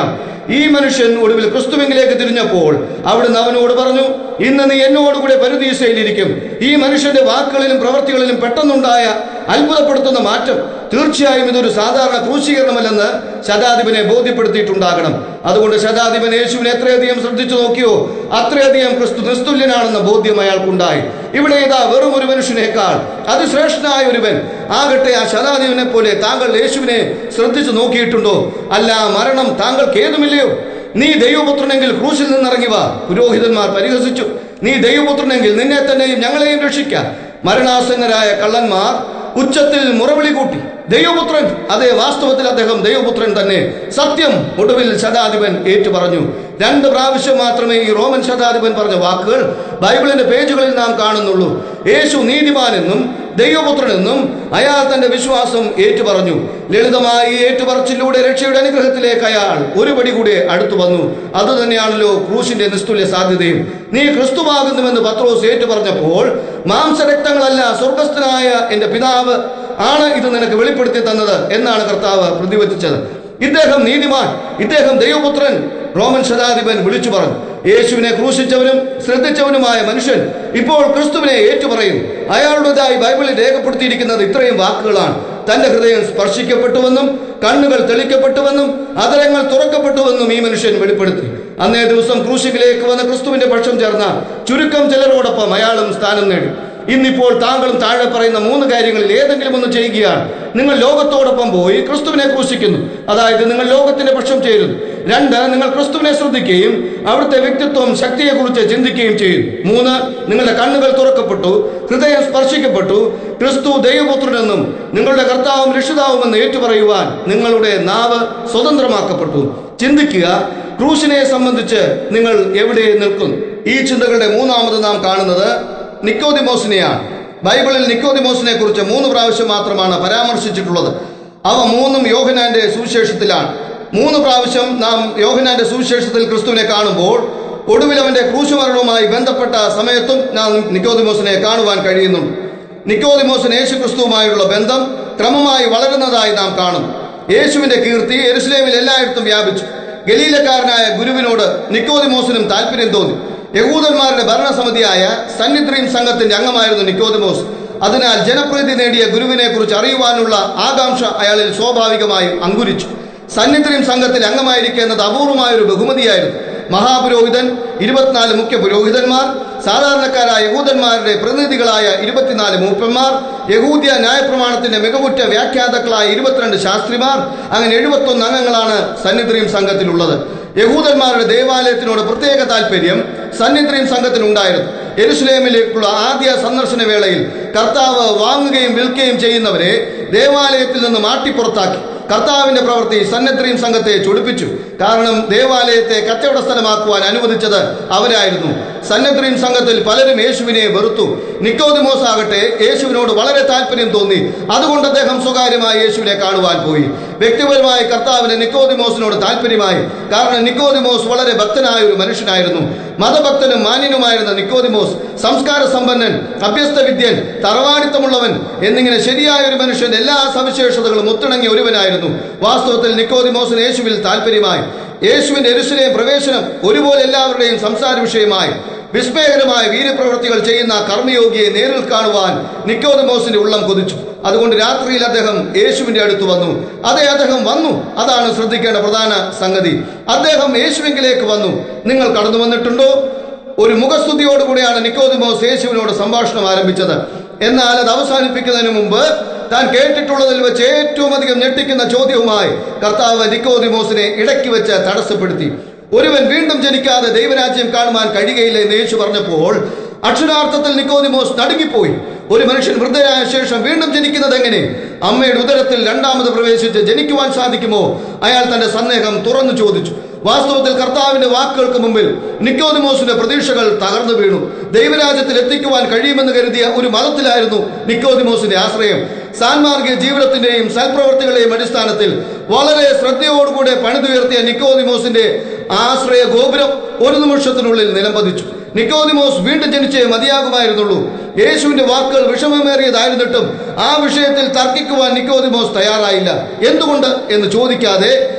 S1: ഈ മനുഷ്യൻ ഒടുവിൽ ക്രിസ്തുവിലേക്ക് തിരിഞ്ഞപ്പോൾ അവിടുന്ന് അവനോട് പറഞ്ഞു ഇന്ന് നീ എന്നോടുകൂടെ പരുദീസയിലിരിക്കും ഈ മനുഷ്യന്റെ വാക്കുകളിലും പ്രവൃത്തികളിലും പെട്ടെന്നുണ്ടായ അത്ഭുതപ്പെടുത്തുന്ന മാറ്റം തീർച്ചയായും ഇതൊരു സാധാരണ ക്രൂശീകരണമല്ലെന്ന് ശതാധിപനെ ബോധ്യപ്പെടുത്തിയിട്ടുണ്ടാകണം അതുകൊണ്ട് ശതാധിപൻ യേശുവിനെ എത്രയധികം ശ്രദ്ധിച്ചു നോക്കിയോ അത്രയധികം ക്രിസ്തു നിസ്തുല്യനാണെന്ന ബോധ്യം അയാൾക്കുണ്ടായി ഇവിടെ ഇതാ വെറും ഒരു മനുഷ്യനേക്കാൾ അതിശ്രേഷ്ഠനായ ഒരുവൻ ആകട്ടെ ആ ശതാധിപനെ പോലെ താങ്കൾ യേശുവിനെ ശ്രദ്ധിച്ചു നോക്കിയിട്ടുണ്ടോ അല്ല മരണം താങ്കൾക്ക് ഏതുമില്ലയോ നീ ദൈവപുത്രനെങ്കിൽ ക്രൂശിൽ നിന്നിറങ്ങി വാ പുരോഹിതന്മാർ പരിഹസിച്ചു നീ ദൈവപുത്രനെങ്കിൽ നിന്നെ തന്നെയും ഞങ്ങളെയും രക്ഷിക്കാം മരണാസന്നരായ കള്ളന്മാർ ഉച്ചത്തിൽ മുറവിളി കൂട്ടി ദൈവപുത്രൻ അതെ വാസ്തവത്തിൽ അദ്ദേഹം ദൈവപുത്രൻ തന്നെ സത്യം ഒടുവിൽ ശതാധിപൻ ഏറ്റു പറഞ്ഞു രണ്ട് പ്രാവശ്യം മാത്രമേ ഈ റോമൻ ശതാധിപൻ പറഞ്ഞ വാക്കുകൾ ബൈബിളിന്റെ പേജുകളിൽ നാം കാണുന്നുള്ളൂ യേശു നീതിമാനെന്നും ദൈവപുത്രനെന്നും അയാൾ തന്റെ വിശ്വാസം ഏറ്റുപറഞ്ഞു ലളിതമായി ഈ ഏറ്റുപറച്ചിലൂടെ രക്ഷയുടെ അനുഗ്രഹത്തിലേക്ക് അയാൾ ഒരു പടി കൂടി അടുത്തു വന്നു അതുതന്നെയാണല്ലോ ക്രൂശിന്റെ നിസ്തുല്യ സാധ്യതയും നീ ക്രിസ്തുവാകുന്നുവെന്ന് പത്രോസ് ഏറ്റുപറഞ്ഞപ്പോൾ മാംസരക്തങ്ങളല്ല സ്വർഗസ്ഥനായ എന്റെ പിതാവ് ആണ് ഇത് നിനക്ക് വെളിപ്പെടുത്തി തന്നത് എന്നാണ് കർത്താവ് പ്രതിവചിച്ചത് ഇദ്ദേഹം നീതിമാൻ ഇദ്ദേഹം ദൈവപുത്രൻ റോമൻ ശതാധിപൻ വിളിച്ചു പറഞ്ഞു യേശുവിനെ ക്രൂശിച്ചവനും ശ്രദ്ധിച്ചവനുമായ മനുഷ്യൻ ഇപ്പോൾ ക്രിസ്തുവിനെ ഏറ്റുപറയുന്നു അയാളുടേതായി ബൈബിളിൽ രേഖപ്പെടുത്തിയിരിക്കുന്നത് ഇത്രയും വാക്കുകളാണ് തന്റെ ഹൃദയം സ്പർശിക്കപ്പെട്ടുവെന്നും കണ്ണുകൾ തെളിക്കപ്പെട്ടുവെന്നും അതരങ്ങൾ തുറക്കപ്പെട്ടുവെന്നും ഈ മനുഷ്യൻ വെളിപ്പെടുത്തി അന്നേ ദിവസം ക്രൂശിലേക്ക് വന്ന ക്രിസ്തുവിന്റെ പക്ഷം ചേർന്ന ചുരുക്കം ചിലരോടൊപ്പം അയാളും സ്ഥാനം നേടി ഇന്നിപ്പോൾ താങ്കളും താഴെ പറയുന്ന മൂന്ന് കാര്യങ്ങളിൽ ഏതെങ്കിലും ഒന്ന് ചെയ്യുകയാണ് നിങ്ങൾ ലോകത്തോടൊപ്പം പോയി ക്രിസ്തുവിനെ ക്രൂശിക്കുന്നു അതായത് നിങ്ങൾ ലോകത്തിന്റെ പക്ഷം ചേരുന്നു രണ്ട് നിങ്ങൾ ക്രിസ്തുവിനെ ശ്രദ്ധിക്കുകയും അവിടുത്തെ വ്യക്തിത്വം ശക്തിയെക്കുറിച്ച് ചിന്തിക്കുകയും ചെയ്യുന്നു മൂന്ന് നിങ്ങളുടെ കണ്ണുകൾ തുറക്കപ്പെട്ടു ഹൃദയം സ്പർശിക്കപ്പെട്ടു ക്രിസ്തു ദൈവപുത്രനെന്നും നിങ്ങളുടെ കർത്താവും രക്ഷിതാവുമെന്ന് ഏറ്റുപറയുവാൻ നിങ്ങളുടെ നാവ് സ്വതന്ത്രമാക്കപ്പെട്ടു ചിന്തിക്കുക ക്രൂശിനെ സംബന്ധിച്ച് നിങ്ങൾ എവിടെ നിൽക്കുന്നു ഈ ചിന്തകളുടെ മൂന്നാമത് നാം കാണുന്നത് നിക്കോദിമോസിനെയാണ് ബൈബിളിൽ നിക്കോദിമോസിനെ കുറിച്ച് മൂന്ന് പ്രാവശ്യം മാത്രമാണ് പരാമർശിച്ചിട്ടുള്ളത് അവ മൂന്നും യോഹനാന്റെ സുവിശേഷത്തിലാണ് മൂന്ന് പ്രാവശ്യം നാം യോഹനാന്റെ സുവിശേഷത്തിൽ ക്രിസ്തുവിനെ കാണുമ്പോൾ ഒടുവിൽ അവന്റെ ക്രൂശുമരണവുമായി ബന്ധപ്പെട്ട സമയത്തും നാം നിക്കോദിമോസിനെ കാണുവാൻ കഴിയുന്നുണ്ട് നിക്കോദിമോസിന് യേശു ക്രിസ്തുവുമായുള്ള ബന്ധം ക്രമമായി വളരുന്നതായി നാം കാണുന്നു യേശുവിന്റെ കീർത്തി എരുസലേമിൽ എല്ലായിടത്തും വ്യാപിച്ചു ഗലീലക്കാരനായ ഗുരുവിനോട് നിക്കോദിമോസിനും താല്പര്യം തോന്നി യഹൂദന്മാരുടെ ഭരണസമിതിയായ സന്നിദ്രീം സംഘത്തിന്റെ അംഗമായിരുന്നു നിക്കോദിമോസ് അതിനാൽ ജനപ്രീതി നേടിയ ഗുരുവിനെ കുറിച്ച് അറിയുവാനുള്ള ആകാംക്ഷ അയാളിൽ സ്വാഭാവികമായും അങ്കുരിച്ചു സന്നിദ്രീം സംഘത്തിൽ അംഗമായിരിക്കുന്നത് അപൂർവമായ ഒരു ബഹുമതിയായിരുന്നു മഹാപുരോഹിതൻ ഇരുപത്തിനാല് മുഖ്യ പുരോഹിതന്മാർ സാധാരണക്കാരായ യഹൂദന്മാരുടെ പ്രതിനിധികളായ ഇരുപത്തിനാല് മൂപ്പന്മാർ യഹൂദ്യ ന്യായപ്രമാണത്തിന്റെ മികവുറ്റ വ്യാഖ്യാതാക്കളായ ഇരുപത്തിരണ്ട് ശാസ്ത്രിമാർ അങ്ങനെ എഴുപത്തൊന്ന് അംഗങ്ങളാണ് സന്നിദ്രീം സംഘത്തിലുള്ളത് യഹൂദന്മാരുടെ ദേവാലയത്തിനോട് പ്രത്യേക താല്പര്യം സന്നിദ്രീം സംഘത്തിനുണ്ടായിരുന്നു എരുസലേമിലേക്കുള്ള ആദ്യ സന്ദർശന വേളയിൽ കർത്താവ് വാങ്ങുകയും വിൽക്കുകയും ചെയ്യുന്നവരെ ദേവാലയത്തിൽ നിന്ന് മാട്ടിപ്പുറത്താക്കി കർത്താവിന്റെ പ്രവൃത്തി സന്നദ്രീം സംഘത്തെ ചൊടിപ്പിച്ചു കാരണം ദേവാലയത്തെ കച്ചവട സ്ഥലമാക്കുവാൻ അനുവദിച്ചത് അവരായിരുന്നു സന്നദ്രീം സംഘത്തിൽ പലരും യേശുവിനെ വെറുത്തു നിക്കോദിമോസ് ആകട്ടെ യേശുവിനോട് വളരെ താല്പര്യം തോന്നി അതുകൊണ്ട് അദ്ദേഹം സ്വകാര്യമായി യേശുവിനെ കാണുവാൻ പോയി വ്യക്തിപരമായി കർത്താവിന് നിക്കോദിമോസിനോട് താല്പര്യമായി കാരണം നിക്കോദിമോസ് വളരെ ഭക്തനായ ഒരു മനുഷ്യനായിരുന്നു മതഭക്തനും മാന്യനുമായിരുന്ന നിക്കോദിമോസ് സംസ്കാര സമ്പന്നൻ അഭ്യസ്ത വിദ്യൻ തറവാടിത്തമുള്ളവൻ എന്നിങ്ങനെ ശരിയായ ഒരു മനുഷ്യന്റെ എല്ലാ സവിശേഷതകളും ഒത്തിണങ്ങിയ ഒരുവനായിരുന്നു വാസ്തവത്തിൽ നിക്കോദിമോസിന് യേശുവിൽ താല്പര്യമായി യേശുവിന്റെ എരുസലേം പ്രവേശനം ഒരുപോലെ എല്ലാവരുടെയും സംസാര വിഷയമായി വിസ്മയകരമായ വീരപ്രവൃത്തികൾ ചെയ്യുന്ന കർമ്മയോഗിയെ നേരിൽ കാണുവാൻ നിക്കോദമോസിന്റെ ഉള്ളം കൊതിച്ചു അതുകൊണ്ട് രാത്രിയിൽ അദ്ദേഹം യേശുവിന്റെ അടുത്ത് വന്നു അതെ അദ്ദേഹം വന്നു അതാണ് ശ്രദ്ധിക്കേണ്ട പ്രധാന സംഗതി അദ്ദേഹം യേശുവിങ്കിലേക്ക് വന്നു നിങ്ങൾ കടന്നു വന്നിട്ടുണ്ടോ ഒരു മുഖസ്തുതിയോടുകൂടിയാണ് നിക്കോദിമോസ് യേശുവിനോട് സംഭാഷണം ആരംഭിച്ചത് എന്നാൽ അത് അവസാനിപ്പിക്കുന്നതിന് മുമ്പ് താൻ കേട്ടിട്ടുള്ളതിൽ വെച്ച് ഏറ്റവും അധികം ഞെട്ടിക്കുന്ന ചോദ്യവുമായി കർത്താവ് നിക്കോദിമോസിനെ ഇടയ്ക്ക് വെച്ച് തടസ്സപ്പെടുത്തി ഒരുവൻ വീണ്ടും ജനിക്കാതെ ദൈവരാജ്യം കാണുവാൻ കഴിയുകയില്ല എന്ന് യേശു പറഞ്ഞപ്പോൾ അക്ഷരാർത്ഥത്തിൽ നിക്കോദിമോസ് നടുങ്ങിപ്പോയി ഒരു മനുഷ്യൻ വൃദ്ധനായ ശേഷം വീണ്ടും ജനിക്കുന്നത് എങ്ങനെ അമ്മയുടെ ഉദരത്തിൽ രണ്ടാമത് പ്രവേശിച്ച് ജനിക്കുവാൻ സാധിക്കുമോ അയാൾ തന്റെ സന്ദേഹം തുറന്നു ചോദിച്ചു വാസ്തവത്തിൽ കർത്താവിന്റെ വാക്കുകൾക്ക് മുമ്പിൽ നിക്കോദിമോസിന്റെ പ്രതീക്ഷകൾ തകർന്നു വീണു ദൈവരാജ്യത്തിൽ എത്തിക്കുവാൻ കഴിയുമെന്ന് കരുതിയ ഒരു മതത്തിലായിരുന്നു നിക്കോദിമോസിന്റെ ആശ്രയം സാൻമാർഗിക ജീവിതത്തിന്റെയും സൽപ്രവർത്തികളുടെയും അടിസ്ഥാനത്തിൽ വളരെ ശ്രദ്ധയോടുകൂടെ പണിതുയർത്തിയ നിക്കോദിമോസിന്റെ ആശ്രയ ഗോപുരം ഒരു നിമിഷത്തിനുള്ളിൽ നിലംപതിച്ചു നിക്കോദിമോസ് വീണ്ടും ജനിച്ചേ മതിയാകുമായിരുന്നുള്ളൂ യേശുവിന്റെ വാക്കുകൾ വിഷമമേറിയതായിരുന്നിട്ടും ആ വിഷയത്തിൽ തർക്കിക്കുവാൻ നിക്കോദിമോസ് തയ്യാറായില്ല എന്തുകൊണ്ട് എന്ന് ചോദിക്കാതെ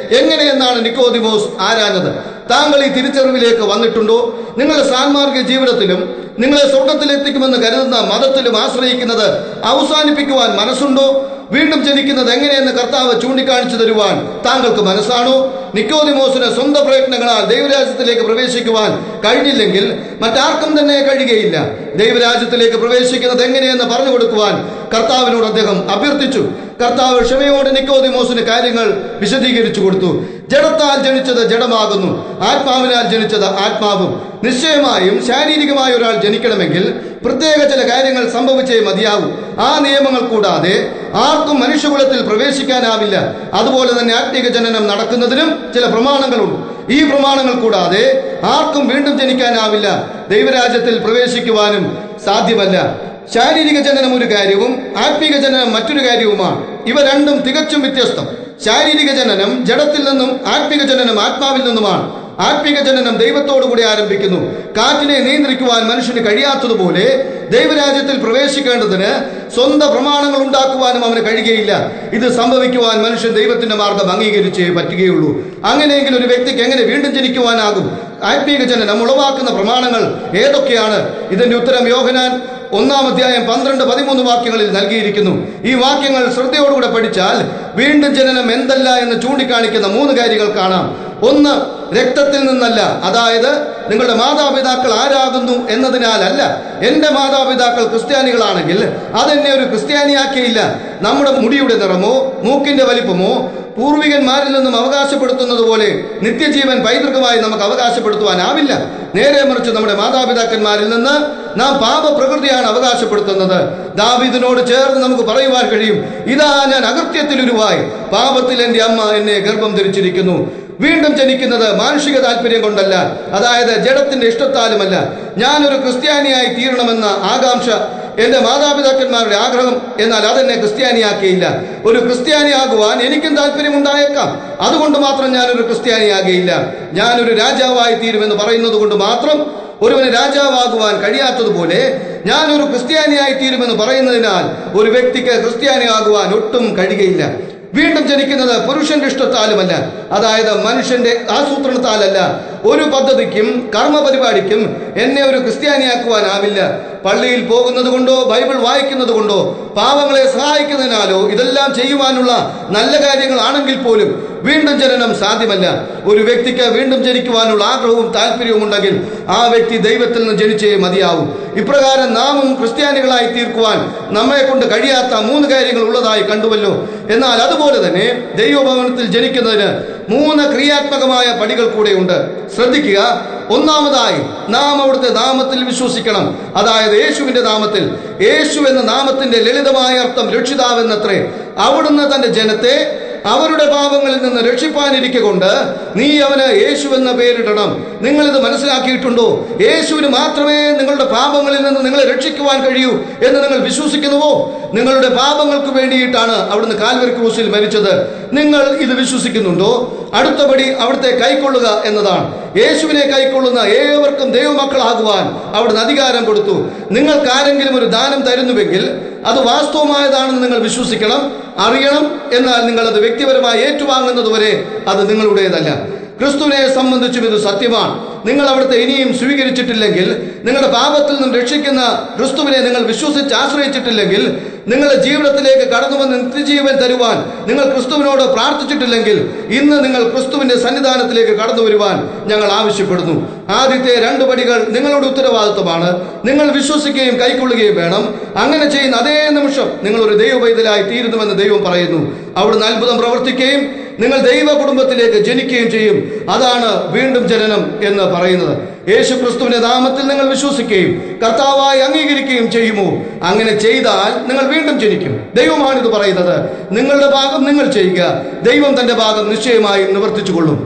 S1: എങ്ങനെയെന്നാണ് നിക്കോദിമോസ് ആരാഞ്ഞത് താങ്കൾ ഈ തിരിച്ചറിവിലേക്ക് വന്നിട്ടുണ്ടോ നിങ്ങളുടെ സാൻമാർഗിക ജീവിതത്തിലും നിങ്ങളെ സ്വർഗത്തിലെത്തിക്കുമെന്ന് കരുതുന്ന മതത്തിലും ആശ്രയിക്കുന്നത് അവസാനിപ്പിക്കുവാൻ മനസ്സുണ്ടോ വീണ്ടും ജനിക്കുന്നത് എങ്ങനെയെന്ന് കർത്താവ് ചൂണ്ടിക്കാണിച്ചു തരുവാൻ താങ്കൾക്ക് മനസ്സാണോ നിക്കോദിമോസിന് സ്വന്തം പ്രയത്നങ്ങളാൽ ദൈവരാജ്യത്തിലേക്ക് പ്രവേശിക്കുവാൻ കഴിഞ്ഞില്ലെങ്കിൽ മറ്റാർക്കും തന്നെ കഴിയുകയില്ല ദൈവരാജ്യത്തിലേക്ക് പ്രവേശിക്കുന്നത് എങ്ങനെയെന്ന് പറഞ്ഞു കൊടുക്കുവാൻ കർത്താവിനോട് അദ്ദേഹം അഭ്യർത്ഥിച്ചു കർത്താവ് ക്ഷമയോടെ നിക്കോദിമോസിന് കാര്യങ്ങൾ വിശദീകരിച്ചു കൊടുത്തു ജഡത്താൽ ജനിച്ചത് ജഡമാകുന്നു ആത്മാവിനാൽ ജനിച്ചത് ആത്മാവും നിശ്ചയമായും ശാരീരികമായ ഒരാൾ ജനിക്കണമെങ്കിൽ പ്രത്യേക ചില കാര്യങ്ങൾ സംഭവിച്ചേ മതിയാവൂ ആ നിയമങ്ങൾ കൂടാതെ ആർക്കും മനുഷ്യകുലത്തിൽ പ്രവേശിക്കാനാവില്ല അതുപോലെ തന്നെ ആത്മീക ജനനം നടക്കുന്നതിനും ചില പ്രമാണങ്ങളുണ്ട് ഈ പ്രമാണങ്ങൾ കൂടാതെ ആർക്കും വീണ്ടും ജനിക്കാനാവില്ല ദൈവരാജ്യത്തിൽ പ്രവേശിക്കുവാനും സാധ്യമല്ല ശാരീരിക ജനനം ഒരു കാര്യവും ആത്മീക ജനനം മറ്റൊരു കാര്യവുമാണ് ഇവ രണ്ടും തികച്ചും വ്യത്യസ്തം ശാരീരിക ജനനം ജഡത്തിൽ നിന്നും ആത്മീക ജനനം ആത്മാവിൽ നിന്നുമാണ് ആത്മീക ജനനം ദൈവത്തോടുകൂടി ആരംഭിക്കുന്നു കാറ്റിനെ നിയന്ത്രിക്കുവാൻ മനുഷ്യന് കഴിയാത്തതുപോലെ ദൈവരാജ്യത്തിൽ പ്രവേശിക്കേണ്ടതിന് സ്വന്തം പ്രമാണങ്ങൾ ഉണ്ടാക്കുവാനും അവന് കഴിയുകയില്ല ഇത് സംഭവിക്കുവാൻ മനുഷ്യൻ ദൈവത്തിന്റെ മാർഗം അംഗീകരിച്ചേ പറ്റുകയുള്ളൂ അങ്ങനെയെങ്കിൽ ഒരു വ്യക്തിക്ക് എങ്ങനെ വീണ്ടും ജനിക്കുവാനാകും ആത്മീക ജനനം ഉളവാക്കുന്ന പ്രമാണങ്ങൾ ഏതൊക്കെയാണ് ഇതിന്റെ ഉത്തരം യോഹനാൻ ഒന്നാം അധ്യായം പന്ത്രണ്ട് പതിമൂന്ന് വാക്യങ്ങളിൽ നൽകിയിരിക്കുന്നു ഈ വാക്യങ്ങൾ ശ്രദ്ധയോടുകൂടെ പഠിച്ചാൽ വീണ്ടും ജനനം എന്തല്ല എന്ന് ചൂണ്ടിക്കാണിക്കുന്ന മൂന്ന് കാര്യങ്ങൾ കാണാം ഒന്ന് രക്തത്തിൽ നിന്നല്ല അതായത് നിങ്ങളുടെ മാതാപിതാക്കൾ ആരാകുന്നു എന്നതിനാലല്ല എന്റെ മാതാപിതാക്കൾ ക്രിസ്ത്യാനികളാണെങ്കിൽ അതെന്നെ ഒരു ക്രിസ്ത്യാനിയാക്കിയില്ല നമ്മുടെ മുടിയുടെ നിറമോ മൂക്കിന്റെ വലിപ്പമോ പൂർവികന്മാരിൽ നിന്നും അവകാശപ്പെടുത്തുന്നത് പോലെ നിത്യജീവൻ പൈതൃകമായി നമുക്ക് അവകാശപ്പെടുത്തുവാനാവില്ല നേരെ മറിച്ച് നമ്മുടെ മാതാപിതാക്കന്മാരിൽ നിന്ന് നാം പാപപ്രകൃതിയാണ് അവകാശപ്പെടുത്തുന്നത് ദാവിദിനോട് ചേർന്ന് നമുക്ക് പറയുവാൻ കഴിയും ഇതാ ഞാൻ അകൃത്യത്തിലുരുവായി പാപത്തിൽ എന്റെ അമ്മ എന്നെ ഗർഭം ധരിച്ചിരിക്കുന്നു വീണ്ടും ജനിക്കുന്നത് മാനുഷിക താല്പര്യം കൊണ്ടല്ല അതായത് ജഡത്തിന്റെ ഇഷ്ടത്താലുമല്ല ഞാനൊരു ക്രിസ്ത്യാനിയായി തീരണമെന്ന ആകാംക്ഷ എന്റെ മാതാപിതാക്കന്മാരുടെ ആഗ്രഹം എന്നാൽ അതെന്നെ ക്രിസ്ത്യാനിയാക്കിയില്ല ഒരു ക്രിസ്ത്യാനിയാകുവാൻ എനിക്കും താല്പര്യമുണ്ടായേക്കാം അതുകൊണ്ട് മാത്രം ഞാനൊരു ക്രിസ്ത്യാനിയാകുകയില്ല ഞാനൊരു രാജാവായി തീരുമെന്ന് പറയുന്നത് കൊണ്ട് മാത്രം ഒരുവന് രാജാവാകുവാൻ കഴിയാത്തതുപോലെ ഞാനൊരു ക്രിസ്ത്യാനിയായി തീരുമെന്ന് പറയുന്നതിനാൽ ഒരു വ്യക്തിക്ക് ക്രിസ്ത്യാനിയാകുവാൻ ഒട്ടും കഴിയുകയില്ല വീണ്ടും ജനിക്കുന്നത് പുരുഷന്റെ ഇഷ്ടത്താലുമല്ല അതായത് മനുഷ്യന്റെ ആസൂത്രണത്താലല്ല ഒരു പദ്ധതിക്കും കർമ്മ പരിപാടിക്കും എന്നെ ഒരു ക്രിസ്ത്യാനിയാക്കുവാനാവില്ല പള്ളിയിൽ പോകുന്നത് കൊണ്ടോ ബൈബിൾ വായിക്കുന്നത് കൊണ്ടോ പാവങ്ങളെ സഹായിക്കുന്നതിനാലോ ഇതെല്ലാം ചെയ്യുവാനുള്ള നല്ല കാര്യങ്ങളാണെങ്കിൽ പോലും വീണ്ടും ജനനം സാധ്യമല്ല ഒരു വ്യക്തിക്ക് വീണ്ടും ജനിക്കുവാനുള്ള ആഗ്രഹവും താല്പര്യവും ഉണ്ടെങ്കിൽ ആ വ്യക്തി ദൈവത്തിൽ നിന്ന് ജനിച്ചേ മതിയാവും ഇപ്രകാരം നാമും ക്രിസ്ത്യാനികളായി തീർക്കുവാൻ നമ്മെ കൊണ്ട് കഴിയാത്ത മൂന്ന് കാര്യങ്ങൾ ഉള്ളതായി കണ്ടുവല്ലോ എന്നാൽ അതുപോലെ തന്നെ ദൈവഭവനത്തിൽ ജനിക്കുന്നതിന് മൂന്ന് ക്രിയാത്മകമായ പടികൾ കൂടെയുണ്ട് ശ്രദ്ധിക്കുക ഒന്നാമതായി നാം അവിടുത്തെ നാമത്തിൽ വിശ്വസിക്കണം അതായത് യേശുവിന്റെ നാമത്തിൽ യേശു എന്ന നാമത്തിന്റെ ലളിതമായ അർത്ഥം രക്ഷിതാവെന്നത്രേ അവിടുന്ന് തന്റെ ജനത്തെ അവരുടെ പാപങ്ങളിൽ നിന്ന് രക്ഷിപ്പാനിരിക്കൊണ്ട് നീ അവന് യേശു എന്ന പേരിടണം നിങ്ങൾ ഇത് മനസ്സിലാക്കിയിട്ടുണ്ടോ യേശുവിന് മാത്രമേ നിങ്ങളുടെ പാപങ്ങളിൽ നിന്ന് നിങ്ങളെ രക്ഷിക്കുവാൻ കഴിയൂ എന്ന് നിങ്ങൾ വിശ്വസിക്കുന്നുവോ നിങ്ങളുടെ പാപങ്ങൾക്ക് വേണ്ടിയിട്ടാണ് അവിടുന്ന് കാൽവരി ക്രൂസിൽ മരിച്ചത് നിങ്ങൾ ഇത് വിശ്വസിക്കുന്നുണ്ടോ അടുത്തപടി അവിടുത്തെ കൈക്കൊള്ളുക എന്നതാണ് യേശുവിനെ കൈക്കൊള്ളുന്ന ഏവർക്കും ദൈവമക്കളാകുവാൻ അവിടുന്ന് അധികാരം കൊടുത്തു നിങ്ങൾക്ക് ആരെങ്കിലും ഒരു ദാനം തരുന്നുവെങ്കിൽ അത് വാസ്തവമായതാണെന്ന് നിങ്ങൾ വിശ്വസിക്കണം അറിയണം എന്നാൽ നിങ്ങൾ അത് വ്യക്തിപരമായി ഏറ്റുവാങ്ങുന്നതുവരെ അത് നിങ്ങളുടേതല്ല ക്രിസ്തുവിനെ സംബന്ധിച്ചും ഇത് സത്യമാണ് നിങ്ങൾ അവിടുത്തെ ഇനിയും സ്വീകരിച്ചിട്ടില്ലെങ്കിൽ നിങ്ങളുടെ പാപത്തിൽ നിന്നും രക്ഷിക്കുന്ന ക്രിസ്തുവിനെ നിങ്ങൾ വിശ്വസിച്ച് ആശ്രയിച്ചിട്ടില്ലെങ്കിൽ നിങ്ങളുടെ ജീവിതത്തിലേക്ക് കടന്നു വന്ന് നിത്യജീവൻ തരുവാൻ നിങ്ങൾ ക്രിസ്തുവിനോട് പ്രാർത്ഥിച്ചിട്ടില്ലെങ്കിൽ ഇന്ന് നിങ്ങൾ ക്രിസ്തുവിന്റെ സന്നിധാനത്തിലേക്ക് കടന്നു വരുവാൻ ഞങ്ങൾ ആവശ്യപ്പെടുന്നു ആദ്യത്തെ രണ്ട് പടികൾ നിങ്ങളുടെ ഉത്തരവാദിത്വമാണ് നിങ്ങൾ വിശ്വസിക്കുകയും കൈക്കൊള്ളുകയും വേണം അങ്ങനെ ചെയ്യുന്ന അതേ നിമിഷം നിങ്ങൾ ഒരു ദൈവവൈതലായി തീരുന്നുവെന്ന് ദൈവം പറയുന്നു അവിടുന്ന് അത്ഭുതം പ്രവർത്തിക്കുകയും നിങ്ങൾ ദൈവ കുടുംബത്തിലേക്ക് ജനിക്കുകയും ചെയ്യും അതാണ് വീണ്ടും ജനനം എന്ന് പറയുന്നത് യേശു ക്രിസ്തുവിന്റെ നാമത്തിൽ നിങ്ങൾ വിശ്വസിക്കുകയും കർത്താവായി അംഗീകരിക്കുകയും ചെയ്യുമോ അങ്ങനെ ചെയ്താൽ നിങ്ങൾ വീണ്ടും ജനിക്കും ദൈവമാണ് ഇത് പറയുന്നത് നിങ്ങളുടെ ഭാഗം നിങ്ങൾ ചെയ്യുക ദൈവം തന്റെ ഭാഗം നിശ്ചയമായും നിവർത്തിച്ചുകൊള്ളും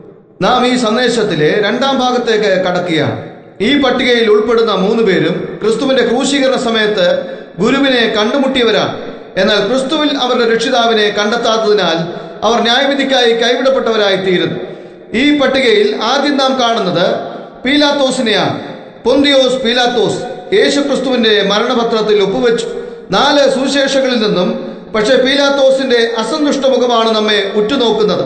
S1: നാം ഈ സന്ദേശത്തിലെ രണ്ടാം ഭാഗത്തേക്ക് കടക്കുകയാണ് ഈ പട്ടികയിൽ ഉൾപ്പെടുന്ന മൂന്ന് പേരും ക്രിസ്തുവിന്റെ ക്രൂശീകരണ സമയത്ത് ഗുരുവിനെ കണ്ടുമുട്ടിയവരാണ് എന്നാൽ ക്രിസ്തുവിൽ അവരുടെ രക്ഷിതാവിനെ കണ്ടെത്താത്തതിനാൽ അവർ ന്യായവിധിക്കായി കൈവിടപ്പെട്ടവരായി തീരുന്നു ഈ പട്ടികയിൽ ആദ്യം നാം കാണുന്നത് പീലാത്തോസിനെയാണ് പൊന്തിയോസ് പീലാത്തോസ് യേശുക്രിസ്തുവിന്റെ മരണപത്രത്തിൽ ഒപ്പുവെച്ചു നാല് സുവിശേഷങ്ങളിൽ നിന്നും പക്ഷേ പീലാത്തോസിന്റെ അസന്തുഷ്ട മുഖമാണ് നമ്മെ ഉറ്റുനോക്കുന്നത്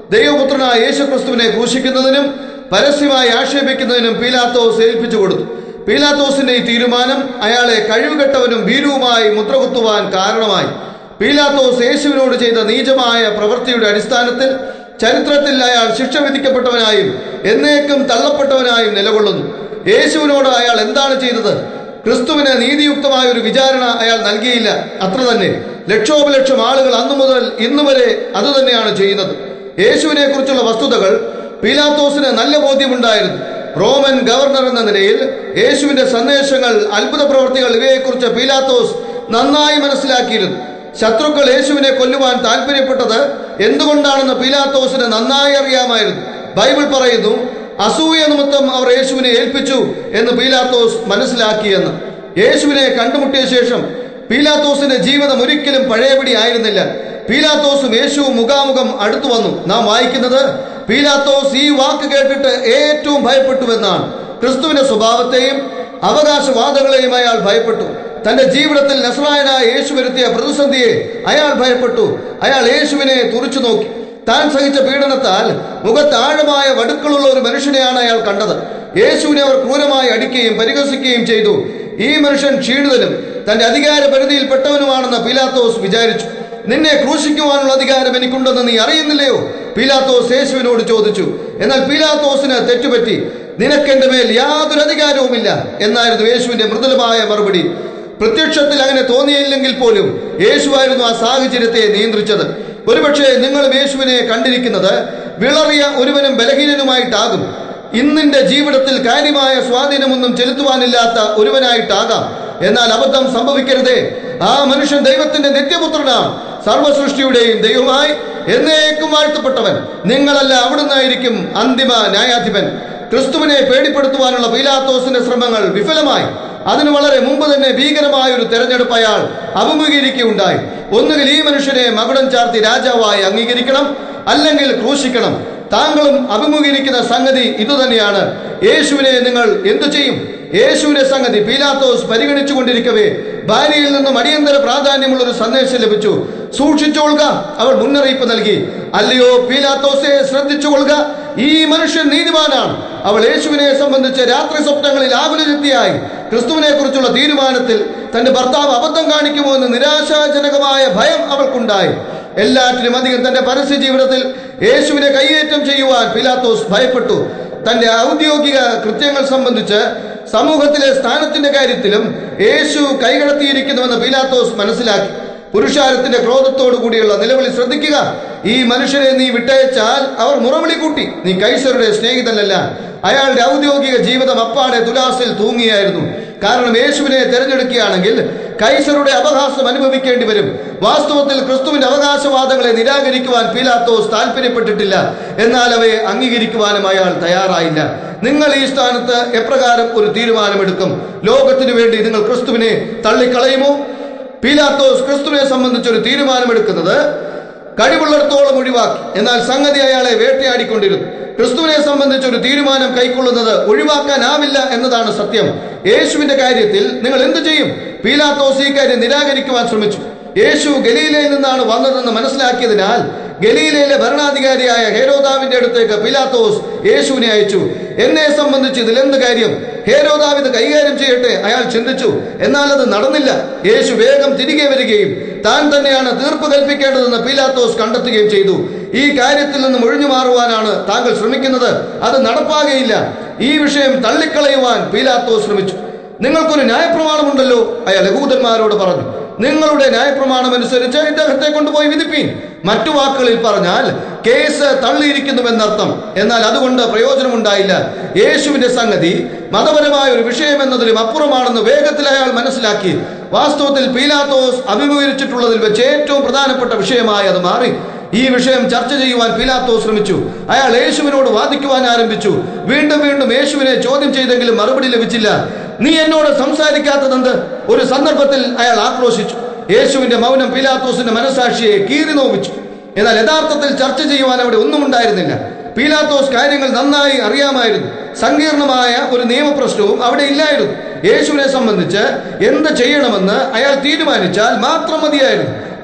S1: ദൈവപുത്രനായ യേശുക്രിസ്തുവിനെ ക്രൂശിക്കുന്നതിനും പരസ്യമായി ആക്ഷേപിക്കുന്നതിനും പീലാത്തോസ് ഏൽപ്പിച്ചു കൊടുത്തു പീലാത്തോസിന്റെ ഈ തീരുമാനം അയാളെ കഴിവുകെട്ടവനും ഭീരുവുമായി മുദ്രകുത്തുവാൻ കാരണമായി പീലാത്തോസ് യേശുവിനോട് ചെയ്ത നീചമായ പ്രവൃത്തിയുടെ അടിസ്ഥാനത്തിൽ ചരിത്രത്തിൽ അയാൾ ശിക്ഷ വിധിക്കപ്പെട്ടവനായും എന്നേക്കും തള്ളപ്പെട്ടവനായും നിലകൊള്ളുന്നു യേശുവിനോട് അയാൾ എന്താണ് ചെയ്തത് ക്രിസ്തുവിന് നീതിയുക്തമായ ഒരു വിചാരണ അയാൾ നൽകിയില്ല അത്ര തന്നെ ലക്ഷോപലക്ഷം ആളുകൾ അന്നു മുതൽ ഇന്നു വരെ അതുതന്നെയാണ് ചെയ്യുന്നത് യേശുവിനെ കുറിച്ചുള്ള വസ്തുതകൾ പീലാത്തോസിന് നല്ല ബോധ്യമുണ്ടായിരുന്നു റോമൻ ഗവർണർ എന്ന നിലയിൽ യേശുവിന്റെ സന്ദേശങ്ങൾ അത്ഭുത പ്രവർത്തികൾ ഇവയെക്കുറിച്ച് പീലാത്തോസ് നന്നായി മനസ്സിലാക്കിയിരുന്നു ശത്രുക്കൾ യേശുവിനെ കൊല്ലുവാൻ താല്പര്യപ്പെട്ടത് എന്തുകൊണ്ടാണെന്ന് പീലാത്തോസിന് നന്നായി അറിയാമായിരുന്നു ബൈബിൾ പറയുന്നു അസൂയ നിമിത്തം അവർ യേശുവിനെ ഏൽപ്പിച്ചു എന്ന് പീലാത്തോസ് മനസ്സിലാക്കിയെന്ന് യേശുവിനെ കണ്ടുമുട്ടിയ ശേഷം പീലാത്തോസിന്റെ ജീവിതം ഒരിക്കലും പഴയപടി ആയിരുന്നില്ല പീലാത്തോസും യേശുവും മുഖാമുഖം അടുത്തു വന്നു നാം വായിക്കുന്നത് പീലാത്തോസ് ഈ വാക്ക് കേട്ടിട്ട് ഏറ്റവും ഭയപ്പെട്ടുവെന്നാണ് ക്രിസ്തുവിന്റെ സ്വഭാവത്തെയും അവകാശവാദങ്ങളെയും അയാൾ ഭയപ്പെട്ടു തന്റെ ജീവിതത്തിൽ നസ്രായനായ യേശു വരുത്തിയ പ്രതിസന്ധിയെ അയാൾ ഭയപ്പെട്ടു അയാൾ യേശുവിനെ തുറച്ചു നോക്കി താൻ സഹിച്ച പീഡനത്താൽ മുഖത്ത് ആഴമായ വടുക്കളുള്ള ഒരു മനുഷ്യനെയാണ് അയാൾ കണ്ടത് യേശുവിനെ അവർ ക്രൂരമായി അടിക്കുകയും പരിഹസിക്കുകയും ചെയ്തു ഈ മനുഷ്യൻ ക്ഷീണിതനും തന്റെ അധികാര പരിധിയിൽപ്പെട്ടവനുമാണെന്ന് പീലാത്തോസ് വിചാരിച്ചു നിന്നെ ക്രൂശിക്കുവാനുള്ള അധികാരം എനിക്കുണ്ടെന്ന് നീ അറിയുന്നില്ലയോ പീലാത്തോസ് യേശുവിനോട് ചോദിച്ചു എന്നാൽ പീലാത്തോസിന് തെറ്റുപറ്റി നിനക്കെന്റെ മേൽ യാതൊരു അധികാരവുമില്ല എന്നായിരുന്നു യേശുവിന്റെ മൃദുലമായ മറുപടി പ്രത്യക്ഷത്തിൽ അങ്ങനെ തോന്നിയില്ലെങ്കിൽ പോലും യേശുവായിരുന്നു ആ സാഹചര്യത്തെ നിയന്ത്രിച്ചത് ഒരുപക്ഷെ നിങ്ങളും യേശുവിനെ കണ്ടിരിക്കുന്നത് വിളറിയ ഒരുവനും ബലഹീനനുമായിട്ടാകും ഇന്നിന്റെ ജീവിതത്തിൽ കാര്യമായ സ്വാധീനമൊന്നും ചെലുത്തുവാനില്ലാത്ത ഒരുവനായിട്ടാകാം എന്നാൽ അബദ്ധം സംഭവിക്കരുതേ ആ മനുഷ്യൻ ദൈവത്തിന്റെ നിത്യപുത്രനാണ് സർവസൃഷ്ടിയുടെയും ദൈവമായി എന്നേക്കും വാഴ്ത്തപ്പെട്ടവൻ നിങ്ങളല്ല അവിടുന്നായിരിക്കും അന്തിമ ന്യായാധിപൻ ക്രിസ്തുവിനെ പേടിപ്പെടുത്തുവാനുള്ള പീലാത്തോസിന്റെ ശ്രമങ്ങൾ വിഫലമായി അതിനു വളരെ മുമ്പ് തന്നെ ഭീകരമായ ഒരു തെരഞ്ഞെടുപ്പ് അയാൾ അഭിമുഖീകരിക്കുകയുണ്ടായി ഒന്നുകിൽ ഈ മനുഷ്യനെ മകുടം ചാർത്തി രാജാവായി അംഗീകരിക്കണം അല്ലെങ്കിൽ ക്രൂശിക്കണം താങ്കളും അഭിമുഖീകരിക്കുന്ന സംഗതി ഇതുതന്നെയാണ് യേശുവിനെ നിങ്ങൾ എന്തു ചെയ്യും യേശുവിന്റെ സംഗതി പീലാത്തോസ് പരിഗണിച്ചുകൊണ്ടിരിക്കവേ ഭാര്യയിൽ നിന്നും അടിയന്തര പ്രാധാന്യമുള്ള ഒരു സന്ദേശം ലഭിച്ചു സൂക്ഷിച്ചുകൊള്ളുക അവൾ മുന്നറിയിപ്പ് നൽകി അല്ലയോ പീലാത്തോസെ ശ്രദ്ധിച്ചുകൊള്ളുക ഈ മനുഷ്യൻ നീതിമാനാണ് അവൾ യേശുവിനെ സംബന്ധിച്ച് രാത്രി സ്വപ്നങ്ങളിൽ ആകുലചിത്തിയായി ക്രിസ്തുവിനെ കുറിച്ചുള്ള തീരുമാനത്തിൽ തന്റെ ഭർത്താവ് അബദ്ധം കാണിക്കുമോ എന്ന് നിരാശാജനകമായ ഭയം അവൾക്കുണ്ടായി എല്ലാറ്റിനും അധികം തന്റെ പരസ്യ ജീവിതത്തിൽ യേശുവിനെ കൈയേറ്റം ചെയ്യുവാൻ പിലാത്തോസ് ഭയപ്പെട്ടു തന്റെ ഔദ്യോഗിക കൃത്യങ്ങൾ സംബന്ധിച്ച് സമൂഹത്തിലെ സ്ഥാനത്തിന്റെ കാര്യത്തിലും യേശു കൈകടത്തിയിരിക്കുന്നുവെന്ന് പീലാത്തോസ് മനസ്സിലാക്കി പുരുഷാരത്തിന്റെ ക്രോധത്തോടു കൂടിയുള്ള നിലവിളി ശ്രദ്ധിക്കുക ഈ മനുഷ്യരെ നീ വിട്ടയച്ചാൽ അവർ മുറവിളി കൂട്ടി നീ കൈസരുടെ സ്നേഹിതനല്ല അയാളുടെ ഔദ്യോഗിക ജീവിതം അപ്പാടെ തുലാസിൽ തൂങ്ങിയായിരുന്നു കാരണം യേശുവിനെ തിരഞ്ഞെടുക്കുകയാണെങ്കിൽ കൈസറുടെ അപഹാസം അനുഭവിക്കേണ്ടി വരും വാസ്തവത്തിൽ ക്രിസ്തുവിന്റെ അവകാശവാദങ്ങളെ നിരാകരിക്കുവാൻ പീലാത്തോസ് താല്പര്യപ്പെട്ടിട്ടില്ല എന്നാൽ അവയെ അംഗീകരിക്കുവാനും അയാൾ തയ്യാറായില്ല നിങ്ങൾ ഈ സ്ഥാനത്ത് എപ്രകാരം ഒരു തീരുമാനമെടുക്കും ലോകത്തിനു വേണ്ടി നിങ്ങൾ ക്രിസ്തുവിനെ തള്ളിക്കളയുമോ പീലാത്തോസ് ക്രിസ്തുവിനെ സംബന്ധിച്ച് ഒരു തീരുമാനമെടുക്കുന്നത് കഴിവുള്ളിടത്തോളം ഒഴിവാക്കി എന്നാൽ സംഗതി അയാളെ വേട്ടയാടിക്കൊണ്ടിരുന്നു ക്രിസ്തുവിനെ സംബന്ധിച്ച് ഒരു തീരുമാനം കൈക്കൊള്ളുന്നത് ഒഴിവാക്കാനാവില്ല എന്നതാണ് സത്യം യേശുവിന്റെ കാര്യത്തിൽ നിങ്ങൾ എന്തു ചെയ്യും പീലാത്തോസ് ഈ കാര്യം നിരാകരിക്കുവാൻ ശ്രമിച്ചു യേശു ഗലീലയിൽ നിന്നാണ് വന്നതെന്ന് മനസ്സിലാക്കിയതിനാൽ ഗലീലയിലെ ഭരണാധികാരിയായ ഹേരോദാവിന്റെ അടുത്തേക്ക് പിലാത്തോസ് യേശുവിനെ അയച്ചു എന്നെ സംബന്ധിച്ച് ഇതിൽ എന്ത് കാര്യം ഹേരോദാവ് ഇത് കൈകാര്യം ചെയ്യട്ടെ അയാൾ ചിന്തിച്ചു എന്നാൽ അത് നടന്നില്ല യേശു വേഗം തിരികെ വരികയും താൻ തന്നെയാണ് തീർപ്പ് കൽപ്പിക്കേണ്ടതെന്ന് പീലാത്തോസ് കണ്ടെത്തുകയും ചെയ്തു ഈ കാര്യത്തിൽ നിന്നും ഒഴിഞ്ഞു മാറുവാനാണ് താങ്കൾ ശ്രമിക്കുന്നത് അത് നടപ്പാകയില്ല ഈ വിഷയം തള്ളിക്കളയുവാൻ പീലാത്തോസ് ശ്രമിച്ചു നിങ്ങൾക്കൊരു ന്യായപ്രമാണമുണ്ടല്ലോ അയാൾ യഹൂദന്മാരോട് പറഞ്ഞു നിങ്ങളുടെ ന്യായപ്രമാണം അനുസരിച്ച് ഇദ്ദേഹത്തെ കൊണ്ടുപോയി വിധിപ്പീൻ മറ്റു വാക്കുകളിൽ പറഞ്ഞാൽ കേസ് തള്ളിയിരിക്കുന്നുവെന്നർത്ഥം എന്നാൽ അതുകൊണ്ട് പ്രയോജനമുണ്ടായില്ല യേശുവിന്റെ സംഗതി മതപരമായ ഒരു വിഷയം എന്നതിലും അപ്പുറമാണെന്ന് വേഗത്തിൽ അയാൾ മനസ്സിലാക്കി വാസ്തവത്തിൽ പീലാത്തോസ് അഭിമുഖീകരിച്ചിട്ടുള്ളതിൽ വെച്ച് ഏറ്റവും പ്രധാനപ്പെട്ട വിഷയമായി അത് മാറി ഈ വിഷയം ചർച്ച ചെയ്യുവാൻ പീലാത്തോസ് ശ്രമിച്ചു അയാൾ യേശുവിനോട് വാദിക്കുവാൻ ആരംഭിച്ചു വീണ്ടും വീണ്ടും യേശുവിനെ ചോദ്യം ചെയ്തെങ്കിലും മറുപടി ലഭിച്ചില്ല നീ എന്നോട് സംസാരിക്കാത്തതെന്ത് ഒരു സന്ദർഭത്തിൽ അയാൾ ആക്രോശിച്ചു യേശുവിന്റെ മൗനം പീലാത്തോസിന്റെ മനസാക്ഷിയെ കീറി നോവിച്ചു എന്നാൽ യഥാർത്ഥത്തിൽ ചർച്ച ചെയ്യുവാൻ അവിടെ ഒന്നും ഉണ്ടായിരുന്നില്ല പീലാത്തോസ് കാര്യങ്ങൾ നന്നായി അറിയാമായിരുന്നു സങ്കീർണമായ ഒരു നിയമപ്രശ്നവും അവിടെ ഇല്ലായിരുന്നു യേശുവിനെ സംബന്ധിച്ച് എന്ത് ചെയ്യണമെന്ന് അയാൾ തീരുമാനിച്ചാൽ മാത്രം മതിയായിരുന്നു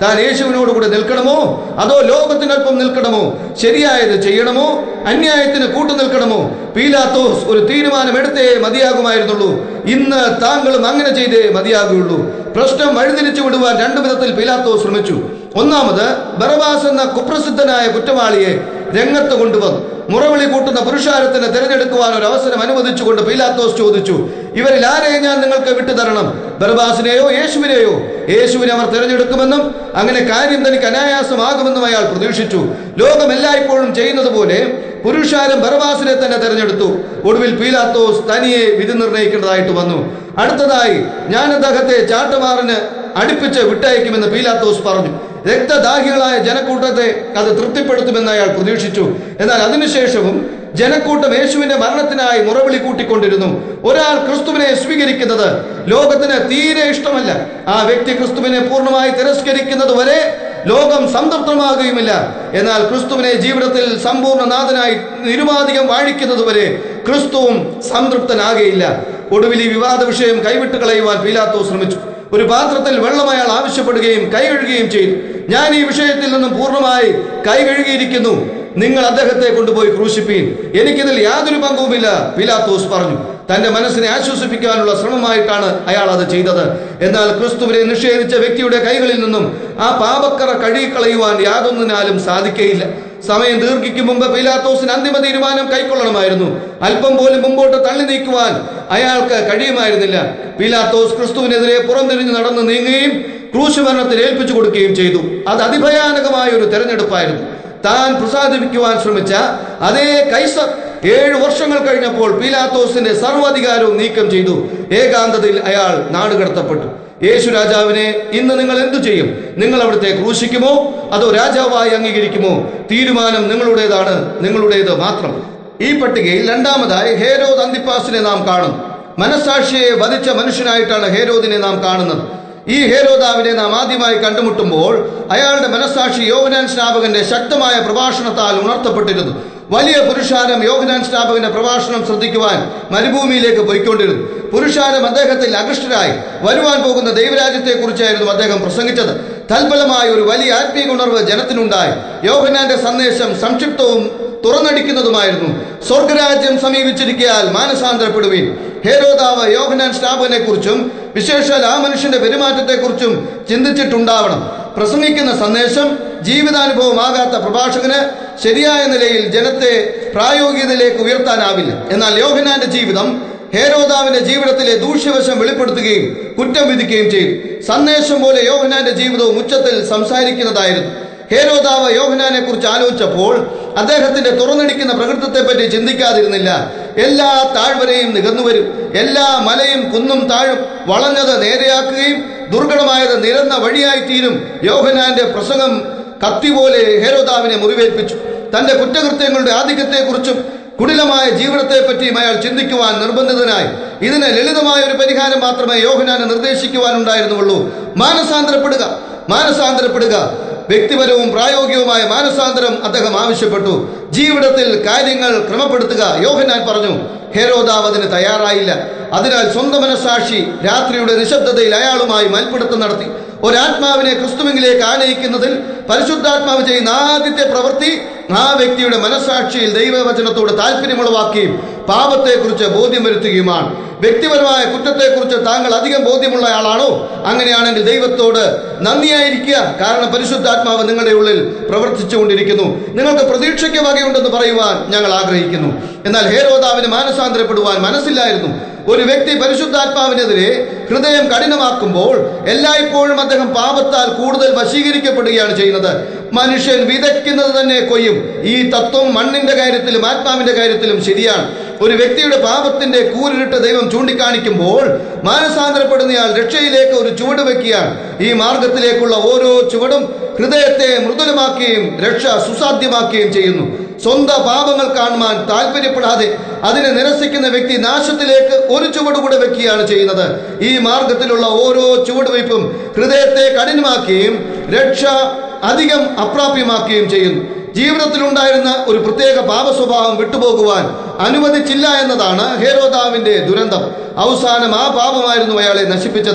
S1: താൻ യേശുവിനോട് കൂടെ നിൽക്കണമോ അതോ ലോകത്തിനൊപ്പം നിൽക്കണമോ ശരിയായത് ചെയ്യണമോ അന്യായത്തിന് കൂട്ടു നിൽക്കണമോ പീലാത്തോസ് ഒരു തീരുമാനം എടുത്തേ മതിയാകുമായിരുന്നുള്ളൂ ഇന്ന് താങ്കളും അങ്ങനെ ചെയ്തേ മതിയാകുകയുള്ളൂ പ്രശ്നം വഴിതിരിച്ചു വിടുവാൻ രണ്ടു വിധത്തിൽ പീലാത്തോസ് ശ്രമിച്ചു ഒന്നാമത് ബറബാസ് എന്ന കുപ്രസിദ്ധനായ കുറ്റവാളിയെ രംഗത്ത് കൊണ്ടുവന്നു മുറവിളി കൂട്ടുന്ന പുരുഷാരത്തിന് തിരഞ്ഞെടുക്കുവാൻ ഒരു അവസരം അനുവദിച്ചുകൊണ്ട് പീലാത്തോസ് ചോദിച്ചു ഇവരിൽ ആരെ ഞാൻ നിങ്ങൾക്ക് വിട്ടുതരണം ബർബാസിനെയോ യേശുവിനെയോ യേശുവിനെ അവർ തിരഞ്ഞെടുക്കുമെന്നും അങ്ങനെ കാര്യം തനിക്ക് അനായാസമാകുമെന്നും അയാൾ പ്രതീക്ഷിച്ചു ലോകം എല്ലായ്പ്പോഴും ചെയ്യുന്നത് പോലെ പുരുഷാരം ബർബാസിനെ തന്നെ തെരഞ്ഞെടുത്തു ഒടുവിൽ പീലാത്തോസ് തനിയെ വിധി നിർണയിക്കേണ്ടതായിട്ട് വന്നു അടുത്തതായി ഞാൻ അദ്ദേഹത്തെ ചാട്ടമാറിന് അടുപ്പിച്ച് വിട്ടയക്കുമെന്ന് പീലാത്തോസ് പറഞ്ഞു രക്തദാഹികളായ ജനക്കൂട്ടത്തെ അത് തൃപ്തിപ്പെടുത്തുമെന്ന് അയാൾ പ്രതീക്ഷിച്ചു എന്നാൽ അതിനുശേഷവും ജനക്കൂട്ടം യേശുവിന്റെ മരണത്തിനായി മുറവിളി കൂട്ടിക്കൊണ്ടിരുന്നു ഒരാൾ ക്രിസ്തുവിനെ സ്വീകരിക്കുന്നത് ലോകത്തിന് തീരെ ഇഷ്ടമല്ല ആ വ്യക്തി ക്രിസ്തുവിനെ പൂർണ്ണമായി തിരസ്കരിക്കുന്നത് വരെ ലോകം സംതൃപ്തമാകുകയുമില്ല എന്നാൽ ക്രിസ്തുവിനെ ജീവിതത്തിൽ സമ്പൂർണ്ണ നാഥനായി നിരുപാധികം വാഴിക്കുന്നത് വരെ ക്രിസ്തുവും സംതൃപ്തനാകുകയില്ല ഒടുവിൽ ഈ വിവാദ വിഷയം കൈവിട്ട് കളയുവാൻ പീലാത്തോ ശ്രമിച്ചു ഒരു പാത്രത്തിൽ വെള്ളം അയാൾ ആവശ്യപ്പെടുകയും കൈ കഴുകുകയും ചെയ്തു ഞാൻ ഈ വിഷയത്തിൽ നിന്നും പൂർണ്ണമായി കൈ കഴുകിയിരിക്കുന്നു നിങ്ങൾ അദ്ദേഹത്തെ കൊണ്ടുപോയി ക്രൂശിപ്പീൻ എനിക്കിതിൽ യാതൊരു പങ്കുമില്ല പിലാത്തോസ് പറഞ്ഞു തന്റെ മനസ്സിനെ ആശ്വസിപ്പിക്കാനുള്ള ശ്രമമായിട്ടാണ് അയാൾ അത് ചെയ്തത് എന്നാൽ ക്രിസ്തുവിനെ നിഷേധിച്ച വ്യക്തിയുടെ കൈകളിൽ നിന്നും ആ പാപക്കറ കഴുകിക്കളയുവാൻ യാതൊന്നിനാലും സാധിക്കയില്ല സമയം ദീർഘിക്കും മുമ്പ് പീലാത്തോസിന് അന്തിമ തീരുമാനം കൈക്കൊള്ളണമായിരുന്നു അല്പം പോലും മുമ്പോട്ട് തള്ളി നീക്കുവാൻ അയാൾക്ക് കഴിയുമായിരുന്നില്ല പീലാത്തോസ് ക്രിസ്തുവിനെതിരെ പുറംതിരിഞ്ഞ് നടന്ന് നീങ്ങുകയും ക്രൂശ് മരണത്തിൽ ഏൽപ്പിച്ചു കൊടുക്കുകയും ചെയ്തു അത് അതിഭയാനകമായ ഒരു തെരഞ്ഞെടുപ്പായിരുന്നു താൻ പ്രസാദിപ്പിക്കുവാൻ ശ്രമിച്ച അതേ കൈസർ ഏഴു വർഷങ്ങൾ കഴിഞ്ഞപ്പോൾ പീലാത്തോസിന്റെ സർവ്വാധികാരവും നീക്കം ചെയ്തു ഏകാന്തതയിൽ അയാൾ നാടുകടത്തപ്പെട്ടു യേശു രാജാവിനെ ഇന്ന് നിങ്ങൾ എന്തു ചെയ്യും നിങ്ങൾ അവിടുത്തെ ക്രൂശിക്കുമോ അതോ രാജാവായി അംഗീകരിക്കുമോ തീരുമാനം നിങ്ങളുടേതാണ് നിങ്ങളുടേത് മാത്രം ഈ പട്ടികയിൽ രണ്ടാമതായി ഹേരോദ് അന്തിപ്പാസിനെ നാം കാണും മനസാക്ഷിയെ വധിച്ച മനുഷ്യനായിട്ടാണ് ഹേരോദിനെ നാം കാണുന്നത് ഈ ഹേരോദാവിനെ നാം ആദ്യമായി കണ്ടുമുട്ടുമ്പോൾ അയാളുടെ മനസാക്ഷി യോഹനാൻ സ്നാപകന്റെ ശക്തമായ പ്രഭാഷണത്താൽ ഉണർത്തപ്പെട്ടിരുന്നു വലിയ പുരുഷാരം യോഹനാൻ സ്നാപകന്റെ പ്രഭാഷണം ശ്രദ്ധിക്കുവാൻ മരുഭൂമിയിലേക്ക് പോയിക്കൊണ്ടിരുന്നു പുരുഷാരം അദ്ദേഹത്തിൽ അകൃഷ്ടരായി വരുവാൻ പോകുന്ന ദൈവരാജ്യത്തെക്കുറിച്ചായിരുന്നു അദ്ദേഹം പ്രസംഗിച്ചത് തൽഫലമായ ഒരു വലിയ ആത്മീയ ഉണർവ് ജനത്തിനുണ്ടായി യോഹനാന്റെ സന്ദേശം സംക്ഷിപ്തവും തുറന്നടിക്കുന്നതുമായിരുന്നു സ്വർഗരാജ്യം സമീപിച്ചിരിക്കയാൽ മാനസാന്തരപ്പെടുവീൻ ഹേരോദാവ് യോഹനാൻ സ്നാപകനെ കുറിച്ചും വിശേഷാൽ ആ മനുഷ്യന്റെ പെരുമാറ്റത്തെക്കുറിച്ചും ചിന്തിച്ചിട്ടുണ്ടാവണം പ്രസംഗിക്കുന്ന സന്ദേശം ജീവിതാനുഭവമാകാത്ത പ്രഭാഷകന് ശരിയായ നിലയിൽ ജനത്തെ പ്രായോഗികതയിലേക്ക് ഉയർത്താനാവില്ല എന്നാൽ യോഹനാന്റെ ജീവിതം ഹേരോദാവിന്റെ ജീവിതത്തിലെ ദൂഷ്യവശം വെളിപ്പെടുത്തുകയും കുറ്റം വിധിക്കുകയും ചെയ്തു സന്ദേശം പോലെ യോഹനാന്റെ ജീവിതവും ഉച്ചത്തിൽ സംസാരിക്കുന്നതായിരുന്നു ഹേരോദാവ് യോഹനാനെ കുറിച്ച് ആലോചിച്ചപ്പോൾ അദ്ദേഹത്തിന്റെ തുറന്നടിക്കുന്ന പ്രകൃതത്തെപ്പറ്റി ചിന്തിക്കാതിരുന്നില്ല എല്ലാ താഴ്വരയും നികന്നു വരും എല്ലാ മലയും കുന്നും താഴും വളഞ്ഞത് നേരെയാക്കുകയും ദുർഘടമായത് നിരന്ന വഴിയായി തീരും യോഹനാന്റെ പ്രസംഗം കത്തി പോലെ ഹേരോദാവിനെ മുറിവേൽപ്പിച്ചു തന്റെ കുറ്റകൃത്യങ്ങളുടെ ആധിക്യത്തെക്കുറിച്ചും കുടിലമായ ജീവിതത്തെപ്പറ്റിയും അയാൾ ചിന്തിക്കുവാൻ നിർബന്ധിതനായി ഇതിന് ലളിതമായ ഒരു പരിഹാരം മാത്രമേ യോഹനാന് നിർദ്ദേശിക്കുവാനുണ്ടായിരുന്നുള്ളൂ മാനസാന്തരപ്പെടുക മാനസാന്തരപ്പെടുക വ്യക്തിപരവും പ്രായോഗികവുമായ മാനസാന്തരം അദ്ദേഹം ആവശ്യപ്പെട്ടു ജീവിതത്തിൽ കാര്യങ്ങൾ ക്രമപ്പെടുത്തുക യോഹനാൻ പറഞ്ഞു ഹേരോദാവ് അതിന് തയ്യാറായില്ല അതിനാൽ സ്വന്തം മനസാക്ഷി രാത്രിയുടെ നിശബ്ദതയിൽ അയാളുമായി മൽപ്പിടുത്തം നടത്തി ഒരാത്മാവിനെ ക്രിസ്തുവിലേക്ക് ആനയിക്കുന്നതിൽ പരിശുദ്ധാത്മാവ് ചെയ്യുന്ന ആദ്യത്തെ പ്രവൃത്തി ആ വ്യക്തിയുടെ മനസാക്ഷിയിൽ ദൈവവചനത്തോട് താല്പര്യമുളവാക്കുകയും പാപത്തെക്കുറിച്ച് ബോധ്യം വരുത്തുകയുമാണ് വ്യക്തിപരമായ കുറ്റത്തെക്കുറിച്ച് താങ്കൾ അധികം ബോധ്യമുള്ള ആളാണോ അങ്ങനെയാണെങ്കിൽ ദൈവത്തോട് നന്ദിയായിരിക്കുക കാരണം പരിശുദ്ധാത്മാവ് നിങ്ങളുടെ ഉള്ളിൽ പ്രവർത്തിച്ചുകൊണ്ടിരിക്കുന്നു നിങ്ങൾക്ക് പ്രതീക്ഷയ്ക്ക് വകയുണ്ടെന്ന് പറയുവാൻ ഞങ്ങൾ ആഗ്രഹിക്കുന്നു എന്നാൽ ഹേരോദാവിന് മാനസാന്തരപ്പെടുവാൻ മനസ്സില്ലായിരുന്നു ഒരു വ്യക്തി പരിശുദ്ധാത്മാവിനെതിരെ ഹൃദയം കഠിനമാക്കുമ്പോൾ എല്ലായ്പ്പോഴും അദ്ദേഹം പാപത്താൽ കൂടുതൽ വശീകരിക്കപ്പെടുകയാണ് ചെയ്യുന്നത് മനുഷ്യൻ വിതയ്ക്കുന്നത് തന്നെ കൊയ്യും ഈ തത്വം മണ്ണിന്റെ കാര്യത്തിലും ആത്മാവിന്റെ കാര്യത്തിലും ശരിയാണ് ഒരു വ്യക്തിയുടെ പാപത്തിന്റെ കൂരിട്ട് ദൈവം ചൂണ്ടിക്കാണിക്കുമ്പോൾ മാനസാന്തരപ്പെടുന്നയാൾ രക്ഷയിലേക്ക് ഒരു ചുവട് വെക്കുകയാണ് ഈ മാർഗത്തിലേക്കുള്ള ഓരോ ചുവടും ഹൃദയത്തെ മൃദുലമാക്കുകയും രക്ഷ സുസാധ്യമാക്കുകയും ചെയ്യുന്നു സ്വന്തം പാപങ്ങൾ കാണുവാൻ താല്പര്യപ്പെടാതെ അതിനെ നിരസിക്കുന്ന വ്യക്തി നാശത്തിലേക്ക് ഒരു ചുവട് കൂടെ വെക്കുകയാണ് ചെയ്യുന്നത് ഈ മാർഗത്തിലുള്ള ഓരോ ചുവടുവയ്പും ഹൃദയത്തെ കഠിനമാക്കുകയും രക്ഷ അധികം അപ്രാപ്യമാക്കുകയും ചെയ്യുന്നു ജീവിതത്തിലുണ്ടായിരുന്ന ഒരു പ്രത്യേക പാപ സ്വഭാവം വിട്ടുപോകുവാൻ അനുവദിച്ചില്ല എന്നതാണ് ഹേരോദാവിന്റെ ദുരന്തം അവസാനം ആ പാപമായിരുന്നു അയാളെ നശിപ്പിച്ചത്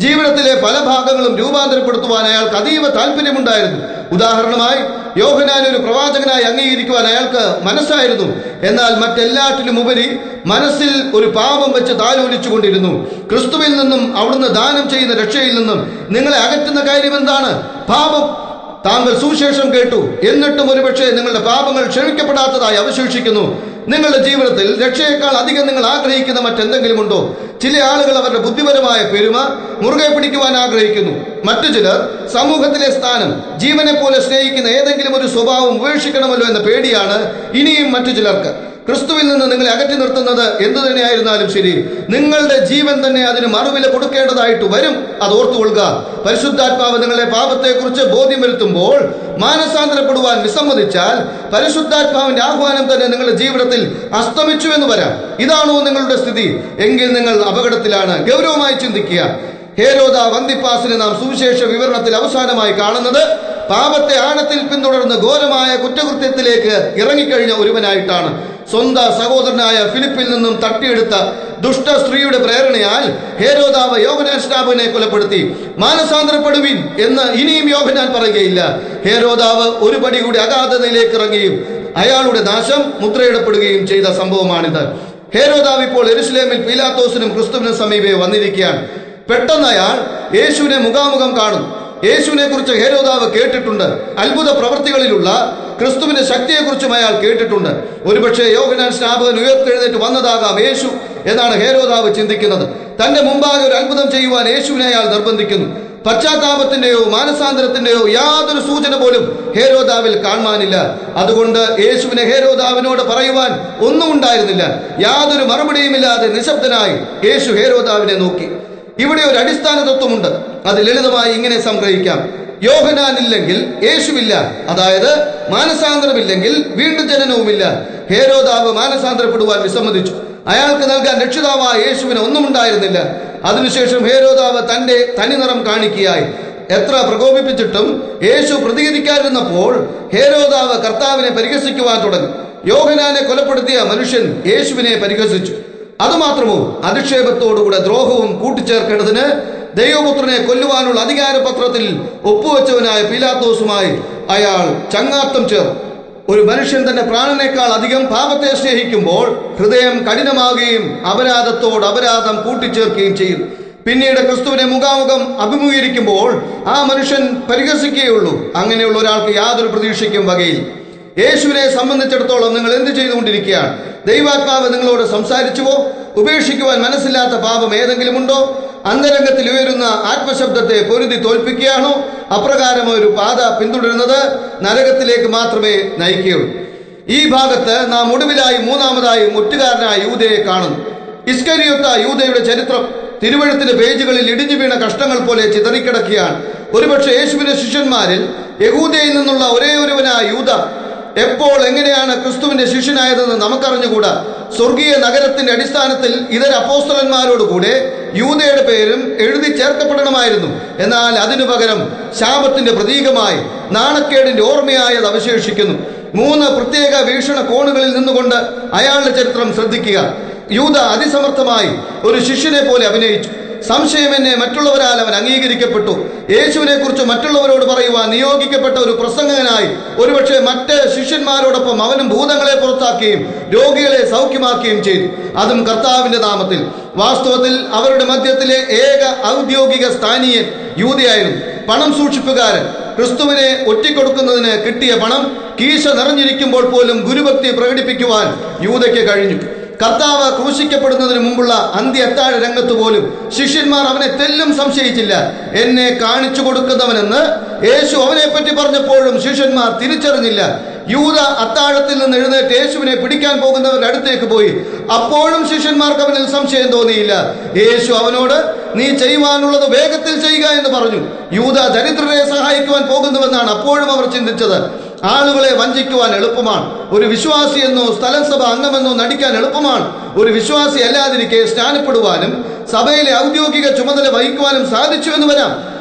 S1: ജീവിതത്തിലെ പല ഭാഗങ്ങളും രൂപാന്തരപ്പെടുത്തുവാൻ അയാൾക്ക് അതീവ താല്പര്യമുണ്ടായിരുന്നു ഉദാഹരണമായി യോഹനാൻ ഒരു പ്രവാചകനായി അംഗീകരിക്കുവാൻ അയാൾക്ക് മനസ്സായിരുന്നു എന്നാൽ മറ്റെല്ലാറ്റിലും ഉപരി മനസ്സിൽ ഒരു പാപം വെച്ച് താലോലിച്ചുകൊണ്ടിരുന്നു ക്രിസ്തുവിൽ നിന്നും അവിടുന്ന് ദാനം ചെയ്യുന്ന രക്ഷയിൽ നിന്നും നിങ്ങളെ അകറ്റുന്ന കാര്യം എന്താണ് പാപം താങ്കൾ സുവിശേഷം കേട്ടു എന്നിട്ടും ഒരുപക്ഷെ നിങ്ങളുടെ പാപങ്ങൾ ക്ഷമിക്കപ്പെടാത്തതായി അവശേഷിക്കുന്നു നിങ്ങളുടെ ജീവിതത്തിൽ രക്ഷയേക്കാൾ അധികം നിങ്ങൾ ആഗ്രഹിക്കുന്ന മറ്റെന്തെങ്കിലും ഉണ്ടോ ചില ആളുകൾ അവരുടെ ബുദ്ധിപരമായ പെരുമ മുറുകെ പിടിക്കുവാൻ ആഗ്രഹിക്കുന്നു മറ്റു ചിലർ സമൂഹത്തിലെ സ്ഥാനം ജീവനെ പോലെ സ്നേഹിക്കുന്ന ഏതെങ്കിലും ഒരു സ്വഭാവം ഉപേക്ഷിക്കണമല്ലോ എന്ന പേടിയാണ് ഇനിയും മറ്റു ചിലർക്ക് ക്രിസ്തുവിൽ നിന്ന് നിങ്ങളെ അകറ്റി നിർത്തുന്നത് എന്തു തന്നെയായിരുന്നാലും ശരി നിങ്ങളുടെ ജീവൻ തന്നെ അതിന് മറുവില കൊടുക്കേണ്ടതായിട്ട് വരും അത് ഓർത്തുകൊള്ളുക പരിശുദ്ധാത്മാവ് നിങ്ങളെ പാപത്തെക്കുറിച്ച് ബോധ്യം വരുത്തുമ്പോൾ മാനസാന്തരപ്പെടുവാൻ വിസമ്മതിച്ചാൽ പരിശുദ്ധാത്മാവിന്റെ ആഹ്വാനം തന്നെ നിങ്ങളുടെ ജീവിതത്തിൽ അസ്തമിച്ചു എന്ന് വരാം ഇതാണോ നിങ്ങളുടെ സ്ഥിതി എങ്കിൽ നിങ്ങൾ അപകടത്തിലാണ് ഗൗരവമായി ചിന്തിക്കുക ഹേരോദ വന്ദിപ്പാസിനെ നാം സുവിശേഷ വിവരണത്തിൽ അവസാനമായി കാണുന്നത് പാപത്തെ ആഴത്തിൽ പിന്തുടർന്ന് ഘോരമായ കുറ്റകൃത്യത്തിലേക്ക് ഇറങ്ങിക്കഴിഞ്ഞ ഒരുവനായിട്ടാണ് സ്വന്തം സഹോദരനായ ഫിലിപ്പിൽ നിന്നും തട്ടിയെടുത്ത ദുഷ്ട സ്ത്രീയുടെ പ്രേരണയാൽ ഹേരോദാവ് യോഹനാൻ സ്നാപകനെ കൊലപ്പെടുത്തി മാനസാന്തരപ്പെടുവിൻ എന്ന് ഇനിയും യോഹനാൻ പറയുകയില്ല ഹേരോദാവ് ഒരു പടി കൂടി അഗാധതയിലേക്ക് ഇറങ്ങിയും അയാളുടെ നാശം മുദ്രയിടപ്പെടുകയും ചെയ്ത സംഭവമാണിത് ഹേരോദാവ് ഇപ്പോൾ എരുസലേമിൽ പീലാത്തോസിനും ക്രിസ്തുവിനും സമീപേ വന്നിരിക്കുകയാണ് പെട്ടെന്ന് അയാൾ യേശുവിനെ മുഖാമുഖം കാണും യേശുവിനെ കുറിച്ച് ഹേരോദാവ് കേട്ടിട്ടുണ്ട് അത്ഭുത പ്രവൃത്തികളിലുള്ള ക്രിസ്തുവിന്റെ ശക്തിയെക്കുറിച്ചും അയാൾ കേട്ടിട്ടുണ്ട് ഒരുപക്ഷെ യോഗനാൻ സ്നാപകൻ ഉയർത്തെഴുന്നേറ്റ് വന്നതാകാം യേശു എന്നാണ് ഹേരോദാവ് ചിന്തിക്കുന്നത് തന്റെ മുമ്പാകെ ഒരു അത്ഭുതം ചെയ്യുവാൻ യേശുവിനെ അയാൾ നിർബന്ധിക്കുന്നു പശ്ചാത്താപത്തിന്റെയോ മാനസാന്തരത്തിന്റെയോ യാതൊരു സൂചന പോലും ഹേരോദാവിൽ കാണുവാനില്ല അതുകൊണ്ട് യേശുവിനെ ഹേരോദാവിനോട് പറയുവാൻ ഒന്നും ഉണ്ടായിരുന്നില്ല യാതൊരു മറുപടിയുമില്ലാതെ നിശബ്ദനായി യേശു ഹേരോദാവിനെ നോക്കി ഇവിടെ ഒരു അടിസ്ഥാന തത്വമുണ്ട് അത് ലളിതമായി ഇങ്ങനെ സംഗ്രഹിക്കാം യോഹനാനില്ലെങ്കിൽ യേശുവില്ല അതായത് മാനസാന്തരമില്ലെങ്കിൽ വീണ്ടും ജനനവുമില്ല ഹേരോദാവ് മാനസാന്തരപ്പെടുവാൻ വിസമ്മതിച്ചു അയാൾക്ക് നൽകാൻ രക്ഷിതാവായ യേശുവിന് ഒന്നും ഉണ്ടായിരുന്നില്ല അതിനുശേഷം ഹേരോദാവ് തന്റെ തനിനിറം കാണിക്കുകയായി എത്ര പ്രകോപിപ്പിച്ചിട്ടും യേശു പ്രതികരിക്കാതിരുന്നപ്പോൾ ഹേരോദാവ് കർത്താവിനെ പരിഹസിക്കുവാൻ തുടങ്ങി യോഹനാനെ കൊലപ്പെടുത്തിയ മനുഷ്യൻ യേശുവിനെ പരിഹസിച്ചു അതുമാത്രമോ അധിക്ഷേപത്തോടുകൂടെ ദ്രോഹവും കൂട്ടിച്ചേർക്കേണ്ടതിന് ദൈവപുത്രനെ കൊല്ലുവാനുള്ള അധികാരപത്രത്തിൽ ഒപ്പുവെച്ചവനായ പീലാത്തോസുമായി അയാൾ ചങ്ങാത്തം ചേർന്നു ഒരു മനുഷ്യൻ തന്റെ പ്രാണനേക്കാൾ അധികം പാപത്തെ സ്നേഹിക്കുമ്പോൾ ഹൃദയം കഠിനമാകുകയും അപരാധത്തോട് അപരാധം കൂട്ടിച്ചേർക്കുകയും ചെയ്യും പിന്നീട് ക്രിസ്തുവിനെ മുഖാമുഖം അഭിമുഖീകരിക്കുമ്പോൾ ആ മനുഷ്യൻ പരിഹസിക്കുകയുള്ളൂ അങ്ങനെയുള്ള ഒരാൾക്ക് യാതൊരു പ്രതീക്ഷയ്ക്കും വകയിൽ യേശുവിനെ സംബന്ധിച്ചിടത്തോളം നിങ്ങൾ എന്ത് ചെയ്തുകൊണ്ടിരിക്കുകയാണ് ദൈവാത്മാവ് നിങ്ങളോട് സംസാരിച്ചുവോ ഉപേക്ഷിക്കുവാൻ മനസ്സില്ലാത്ത പാപം ഏതെങ്കിലും ഉണ്ടോ അന്തരംഗത്തിൽ ഉയരുന്ന ആത്മശബ്ദത്തെ പൊരുതി തോൽപ്പിക്കുകയാണോ അപ്രകാരം ഒരു പാത പിന്തുടരുന്നത് നരകത്തിലേക്ക് മാത്രമേ നയിക്കുകയുള്ളൂ ഈ ഭാഗത്ത് നാം ഒടുവിലായി മൂന്നാമതായി മുറ്റുകാരനായ യൂതയെ കാണുന്നു ഇസ്കരിയൊത്ത യൂതയുടെ ചരിത്രം തിരുവഴുത്തിന്റെ പേജുകളിൽ ഇടിഞ്ഞു വീണ കഷ്ടങ്ങൾ പോലെ ചിതറിക്കിടക്കുകയാണ് ഒരുപക്ഷെ യേശുവിന്റെ ശിഷ്യന്മാരിൽ യഹൂദയിൽ നിന്നുള്ള ഒരേ ഒരുവനായ യൂത എപ്പോൾ എങ്ങനെയാണ് ക്രിസ്തുവിന്റെ ശിഷ്യനായതെന്ന് നമുക്കറിഞ്ഞുകൂടാ സ്വർഗീയ നഗരത്തിന്റെ അടിസ്ഥാനത്തിൽ ഇതര അപ്പോസ്തലന്മാരോട് കൂടെ യൂതയുടെ പേരും എഴുതി ചേർക്കപ്പെടണമായിരുന്നു എന്നാൽ അതിനു പകരം ശാപത്തിന്റെ പ്രതീകമായി നാണക്കേടിന്റെ ഓർമ്മയായി അത് അവശേഷിക്കുന്നു മൂന്ന് പ്രത്യേക വീക്ഷണ കോണുകളിൽ നിന്നുകൊണ്ട് അയാളുടെ ചരിത്രം ശ്രദ്ധിക്കുക യൂത അതിസമർത്ഥമായി ഒരു ശിഷ്യനെ പോലെ അഭിനയിച്ചു സംശയം എന്നെ മറ്റുള്ളവരാൽ അവൻ അംഗീകരിക്കപ്പെട്ടു യേശുവിനെ കുറിച്ച് മറ്റുള്ളവരോട് പറയുവാൻ നിയോഗിക്കപ്പെട്ട ഒരു പ്രസംഗകനായി ഒരുപക്ഷെ മറ്റ് ശിഷ്യന്മാരോടൊപ്പം അവനും ഭൂതങ്ങളെ പുറത്താക്കുകയും രോഗികളെ സൗഖ്യമാക്കുകയും ചെയ്തു അതും കർത്താവിന്റെ നാമത്തിൽ വാസ്തവത്തിൽ അവരുടെ മധ്യത്തിലെ ഏക ഔദ്യോഗിക സ്ഥാനീയൻ യൂതയായിരുന്നു പണം സൂക്ഷിപ്പുകാരൻ ക്രിസ്തുവിനെ ഒറ്റിക്കൊടുക്കുന്നതിന് കിട്ടിയ പണം കീശ നിറഞ്ഞിരിക്കുമ്പോൾ പോലും ഗുരുഭക്തി പ്രകടിപ്പിക്കുവാൻ യൂതയ്ക്ക് കഴിഞ്ഞു കർത്താവ് ക്രൂശിക്കപ്പെടുന്നതിന് മുമ്പുള്ള അന്ത്യ അത്താഴ രംഗത്ത് പോലും ശിഷ്യന്മാർ അവനെ തെല്ലും സംശയിച്ചില്ല എന്നെ കാണിച്ചു കൊടുക്കുന്നവനെന്ന് യേശു അവനെ പറ്റി പറഞ്ഞപ്പോഴും ശിഷ്യന്മാർ തിരിച്ചറിഞ്ഞില്ല യൂത അത്താഴത്തിൽ നിന്ന് എഴുന്നേറ്റ് യേശുവിനെ പിടിക്കാൻ പോകുന്നവരുടെ അടുത്തേക്ക് പോയി അപ്പോഴും ശിഷ്യന്മാർക്ക് അവനിൽ സംശയം തോന്നിയില്ല യേശു അവനോട് നീ ചെയ്യുവാനുള്ളത് വേഗത്തിൽ ചെയ്യുക എന്ന് പറഞ്ഞു യൂത ദരിദ്രരെ സഹായിക്കുവാൻ പോകുന്നുവെന്നാണ് അപ്പോഴും അവർ ചിന്തിച്ചത് ആളുകളെ വഞ്ചിക്കുവാൻ എളുപ്പമാണ് ഒരു വിശ്വാസി എന്നോ സ്ഥലം സഭ അംഗമെന്നോ നടിക്കാൻ എളുപ്പമാണ് ഒരു വിശ്വാസി അല്ലാതിരിക്കെ സ്നാനപ്പെടുവാനും സഭയിലെ ഔദ്യോഗിക ചുമതല വഹിക്കുവാനും സാധിച്ചു എന്ന് വരാം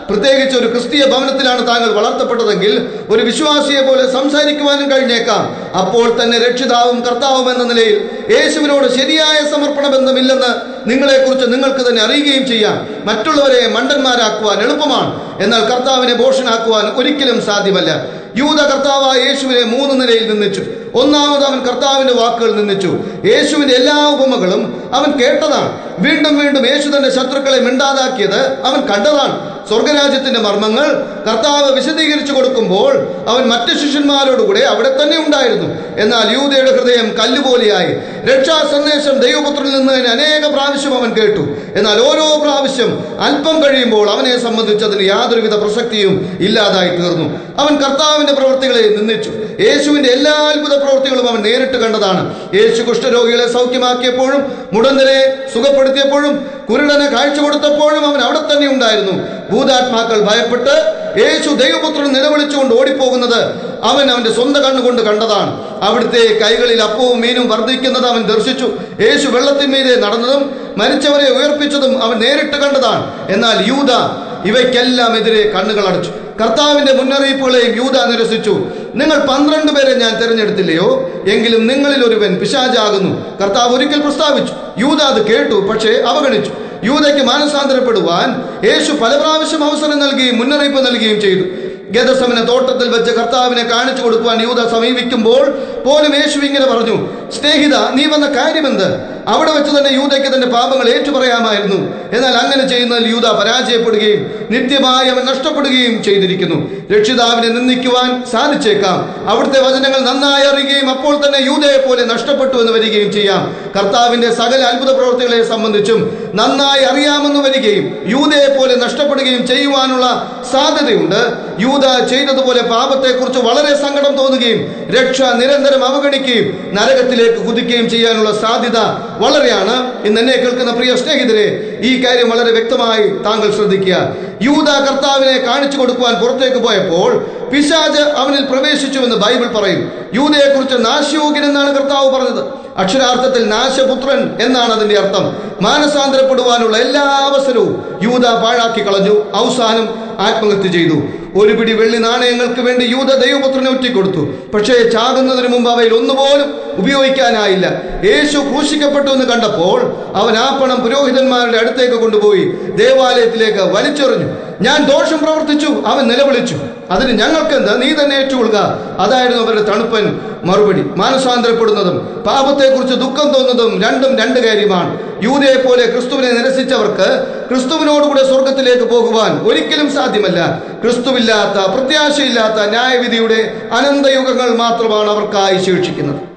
S1: പ്രത്യേകിച്ച് ഒരു ക്രിസ്തീയ ഭവനത്തിലാണ് താങ്കൾ വളർത്തപ്പെട്ടതെങ്കിൽ ഒരു വിശ്വാസിയെ പോലെ സംസാരിക്കുവാനും കഴിഞ്ഞേക്കാം അപ്പോൾ തന്നെ രക്ഷിതാവും കർത്താവും എന്ന നിലയിൽ യേശുവിനോട് ശരിയായ സമർപ്പണ ബന്ധമില്ലെന്ന് നിങ്ങളെക്കുറിച്ച് നിങ്ങൾക്ക് തന്നെ അറിയുകയും ചെയ്യാം മറ്റുള്ളവരെ മണ്ടന്മാരാക്കുവാൻ എളുപ്പമാണ് എന്നാൽ കർത്താവിനെ ഭോഷനാക്കുവാൻ ഒരിക്കലും സാധ്യമല്ല യൂത കർത്താവായ യേശുവിനെ മൂന്ന് നിലയിൽ നിന്നിച്ചു ഒന്നാമത് അവൻ കർത്താവിന്റെ വാക്കുകൾ നിന്നിച്ചു യേശുവിന്റെ എല്ലാ ഉപമകളും അവൻ കേട്ടതാണ് വീണ്ടും വീണ്ടും യേശു തന്റെ ശത്രുക്കളെ മിണ്ടാതാക്കിയത് അവൻ കണ്ടതാണ് സ്വർഗരാജ്യത്തിന്റെ മർമ്മങ്ങൾ കർത്താവ് വിശദീകരിച്ചു കൊടുക്കുമ്പോൾ അവൻ മറ്റു ശിഷ്യന്മാരോടുകൂടെ അവിടെ തന്നെ ഉണ്ടായിരുന്നു എന്നാൽ യൂതയുടെ ഹൃദയം കല്ലുപോലെയായി രക്ഷാ സന്ദേശം ദൈവപുത്രനിൽ നിന്ന് തന്നെ അനേക പ്രാവശ്യം അവൻ കേട്ടു എന്നാൽ ഓരോ പ്രാവശ്യം അല്പം കഴിയുമ്പോൾ അവനെ സംബന്ധിച്ചതിന് യാതൊരുവിധ പ്രസക്തിയും ഇല്ലാതായി തീർന്നു അവൻ കർത്താവിന്റെ പ്രവൃത്തികളെ നിന്ദിച്ചു യേശുവിന്റെ എല്ലാ അത്ഭുത പ്രവൃത്തികളും അവൻ നേരിട്ട് കണ്ടതാണ് യേശു കുഷ്ഠരോഗികളെ സൗഖ്യമാക്കിയപ്പോഴും മുടന്തരെ സുഖപ്പെടുത്തിയപ്പോഴും കുരുടനെ കാഴ്ച കൊടുത്തപ്പോഴും അവൻ അവിടെ തന്നെ ഉണ്ടായിരുന്നു ഭൂതാത്മാക്കൾ ഭയപ്പെട്ട് യേശു ദൈവപുത്രൻ നിലവിളിച്ചുകൊണ്ട് ഓടിപ്പോകുന്നത് അവൻ അവന്റെ സ്വന്തം കണ്ണുകൊണ്ട് കണ്ടതാണ് അവിടുത്തെ കൈകളിൽ അപ്പവും മീനും വർദ്ധിക്കുന്നത് അവൻ ദർശിച്ചു യേശു വെള്ളത്തിന്മീതെ നടന്നതും മരിച്ചവരെ ഉയർപ്പിച്ചതും അവൻ നേരിട്ട് കണ്ടതാണ് എന്നാൽ യൂത ഇവയ്ക്കെല്ലാം എതിരെ കണ്ണുകൾ അടച്ചു കർത്താവിന്റെ മുന്നറിയിപ്പുകളെയും യൂത നിരസിച്ചു നിങ്ങൾ പന്ത്രണ്ട് പേരെ ഞാൻ തിരഞ്ഞെടുത്തില്ലയോ എങ്കിലും നിങ്ങളിൽ ഒരുവൻ പിശാചാകുന്നു കർത്താവ് ഒരിക്കൽ പ്രസ്താവിച്ചു യൂത അത് കേട്ടു പക്ഷേ അവഗണിച്ചു യൂതയ്ക്ക് മാനസാന്തരപ്പെടുവാൻ യേശു പല പ്രാവശ്യം അവസരം നൽകുകയും മുന്നറിയിപ്പ് നൽകുകയും ചെയ്തു ഗതസമന തോട്ടത്തിൽ വെച്ച് കർത്താവിനെ കാണിച്ചു കൊടുക്കുവാൻ യൂത സമീപിക്കുമ്പോൾ പോലും യേശു ഇങ്ങനെ പറഞ്ഞു സ്നേഹിത നീ വന്ന കാര്യമെന്ത് അവിടെ വെച്ച് തന്നെ യൂതയ്ക്ക് തന്റെ പാപങ്ങൾ ഏറ്റുപറയാമായിരുന്നു എന്നാൽ അങ്ങനെ ചെയ്യുന്നതിൽ യൂത പരാജയപ്പെടുകയും നിത്യമായി അവൻ നഷ്ടപ്പെടുകയും ചെയ്തിരിക്കുന്നു രക്ഷിതാവിനെ നിന്ദിക്കുവാൻ സാധിച്ചേക്കാം അവിടുത്തെ വചനങ്ങൾ നന്നായി അറിയുകയും അപ്പോൾ തന്നെ യൂതയെ പോലെ നഷ്ടപ്പെട്ടു എന്ന് വരികയും ചെയ്യാം കർത്താവിന്റെ സകല അത്ഭുത പ്രവർത്തികളെ സംബന്ധിച്ചും നന്നായി അറിയാമെന്ന് വരികയും യൂതയെ പോലെ നഷ്ടപ്പെടുകയും ചെയ്യുവാനുള്ള സാധ്യതയുണ്ട് യൂത ചെയ്തതുപോലെ പാപത്തെക്കുറിച്ച് വളരെ സങ്കടം തോന്നുകയും രക്ഷ നിരന്തരം അവഗണിക്കുകയും നരകത്തിലേക്ക് കുതിക്കുകയും ചെയ്യാനുള്ള സാധ്യത വളരെയാണ് ഇന്ന് എന്നെ കേൾക്കുന്ന പ്രിയ സ്നേഹിതരെ ഈ കാര്യം വളരെ വ്യക്തമായി താങ്കൾ ശ്രദ്ധിക്കുക യൂത കർത്താവിനെ കാണിച്ചു കൊടുക്കുവാൻ പുറത്തേക്ക് പോയപ്പോൾ പിശാജ് അവനിൽ പ്രവേശിച്ചുവെന്ന് ബൈബിൾ പറയും യൂതയെക്കുറിച്ച് നാശയോഗ്യൻ എന്നാണ് കർത്താവ് പറഞ്ഞത് അക്ഷരാർത്ഥത്തിൽ നാശപുത്രൻ എന്നാണ് അതിന്റെ അർത്ഥം മാനസാന്തരപ്പെടുവാനുള്ള എല്ലാ അവസരവും യൂത പാഴാക്കി കളഞ്ഞു അവസാനം ആത്മഹത്യ ചെയ്തു ഒരു പിടി വെള്ളി നാണയങ്ങൾക്ക് വേണ്ടി യൂത ദൈവപുത്രനെ ഒറ്റിക്കൊടുത്തു പക്ഷേ ചാകുന്നതിന് മുമ്പ് അവയിൽ ഒന്നുപോലും ഉപയോഗിക്കാനായില്ല യേശു ക്രൂശിക്കപ്പെട്ടു എന്ന് കണ്ടപ്പോൾ അവൻ ആ പണം പുരോഹിതന്മാരുടെ അടുത്തേക്ക് കൊണ്ടുപോയി ദേവാലയത്തിലേക്ക് വലിച്ചെറിഞ്ഞു ഞാൻ ദോഷം പ്രവർത്തിച്ചു അവൻ നിലവിളിച്ചു അതിന് ഞങ്ങൾക്കെന്ത് നീ തന്നെ ഏറ്റുകൊള്ളുക അതായിരുന്നു അവരുടെ തണുപ്പൻ മറുപടി മാനസാന്തരപ്പെടുന്നതും പാപത്തെക്കുറിച്ച് ദുഃഖം തോന്നുന്നതും രണ്ടും രണ്ട് കാര്യമാണ് യൂതയെ പോലെ ക്രിസ്തുവിനെ നിരസിച്ചവർക്ക് ക്രിസ്തുവിനോടുകൂടെ സ്വർഗത്തിലേക്ക് പോകുവാൻ ഒരിക്കലും സാധ്യമല്ല ക്രിസ്തുവില്ലാത്ത പ്രത്യാശയില്ലാത്ത ന്യായവിധിയുടെ അനന്തയുഗങ്ങൾ മാത്രമാണ് അവർക്കായി ശേഷിക്കുന്നത്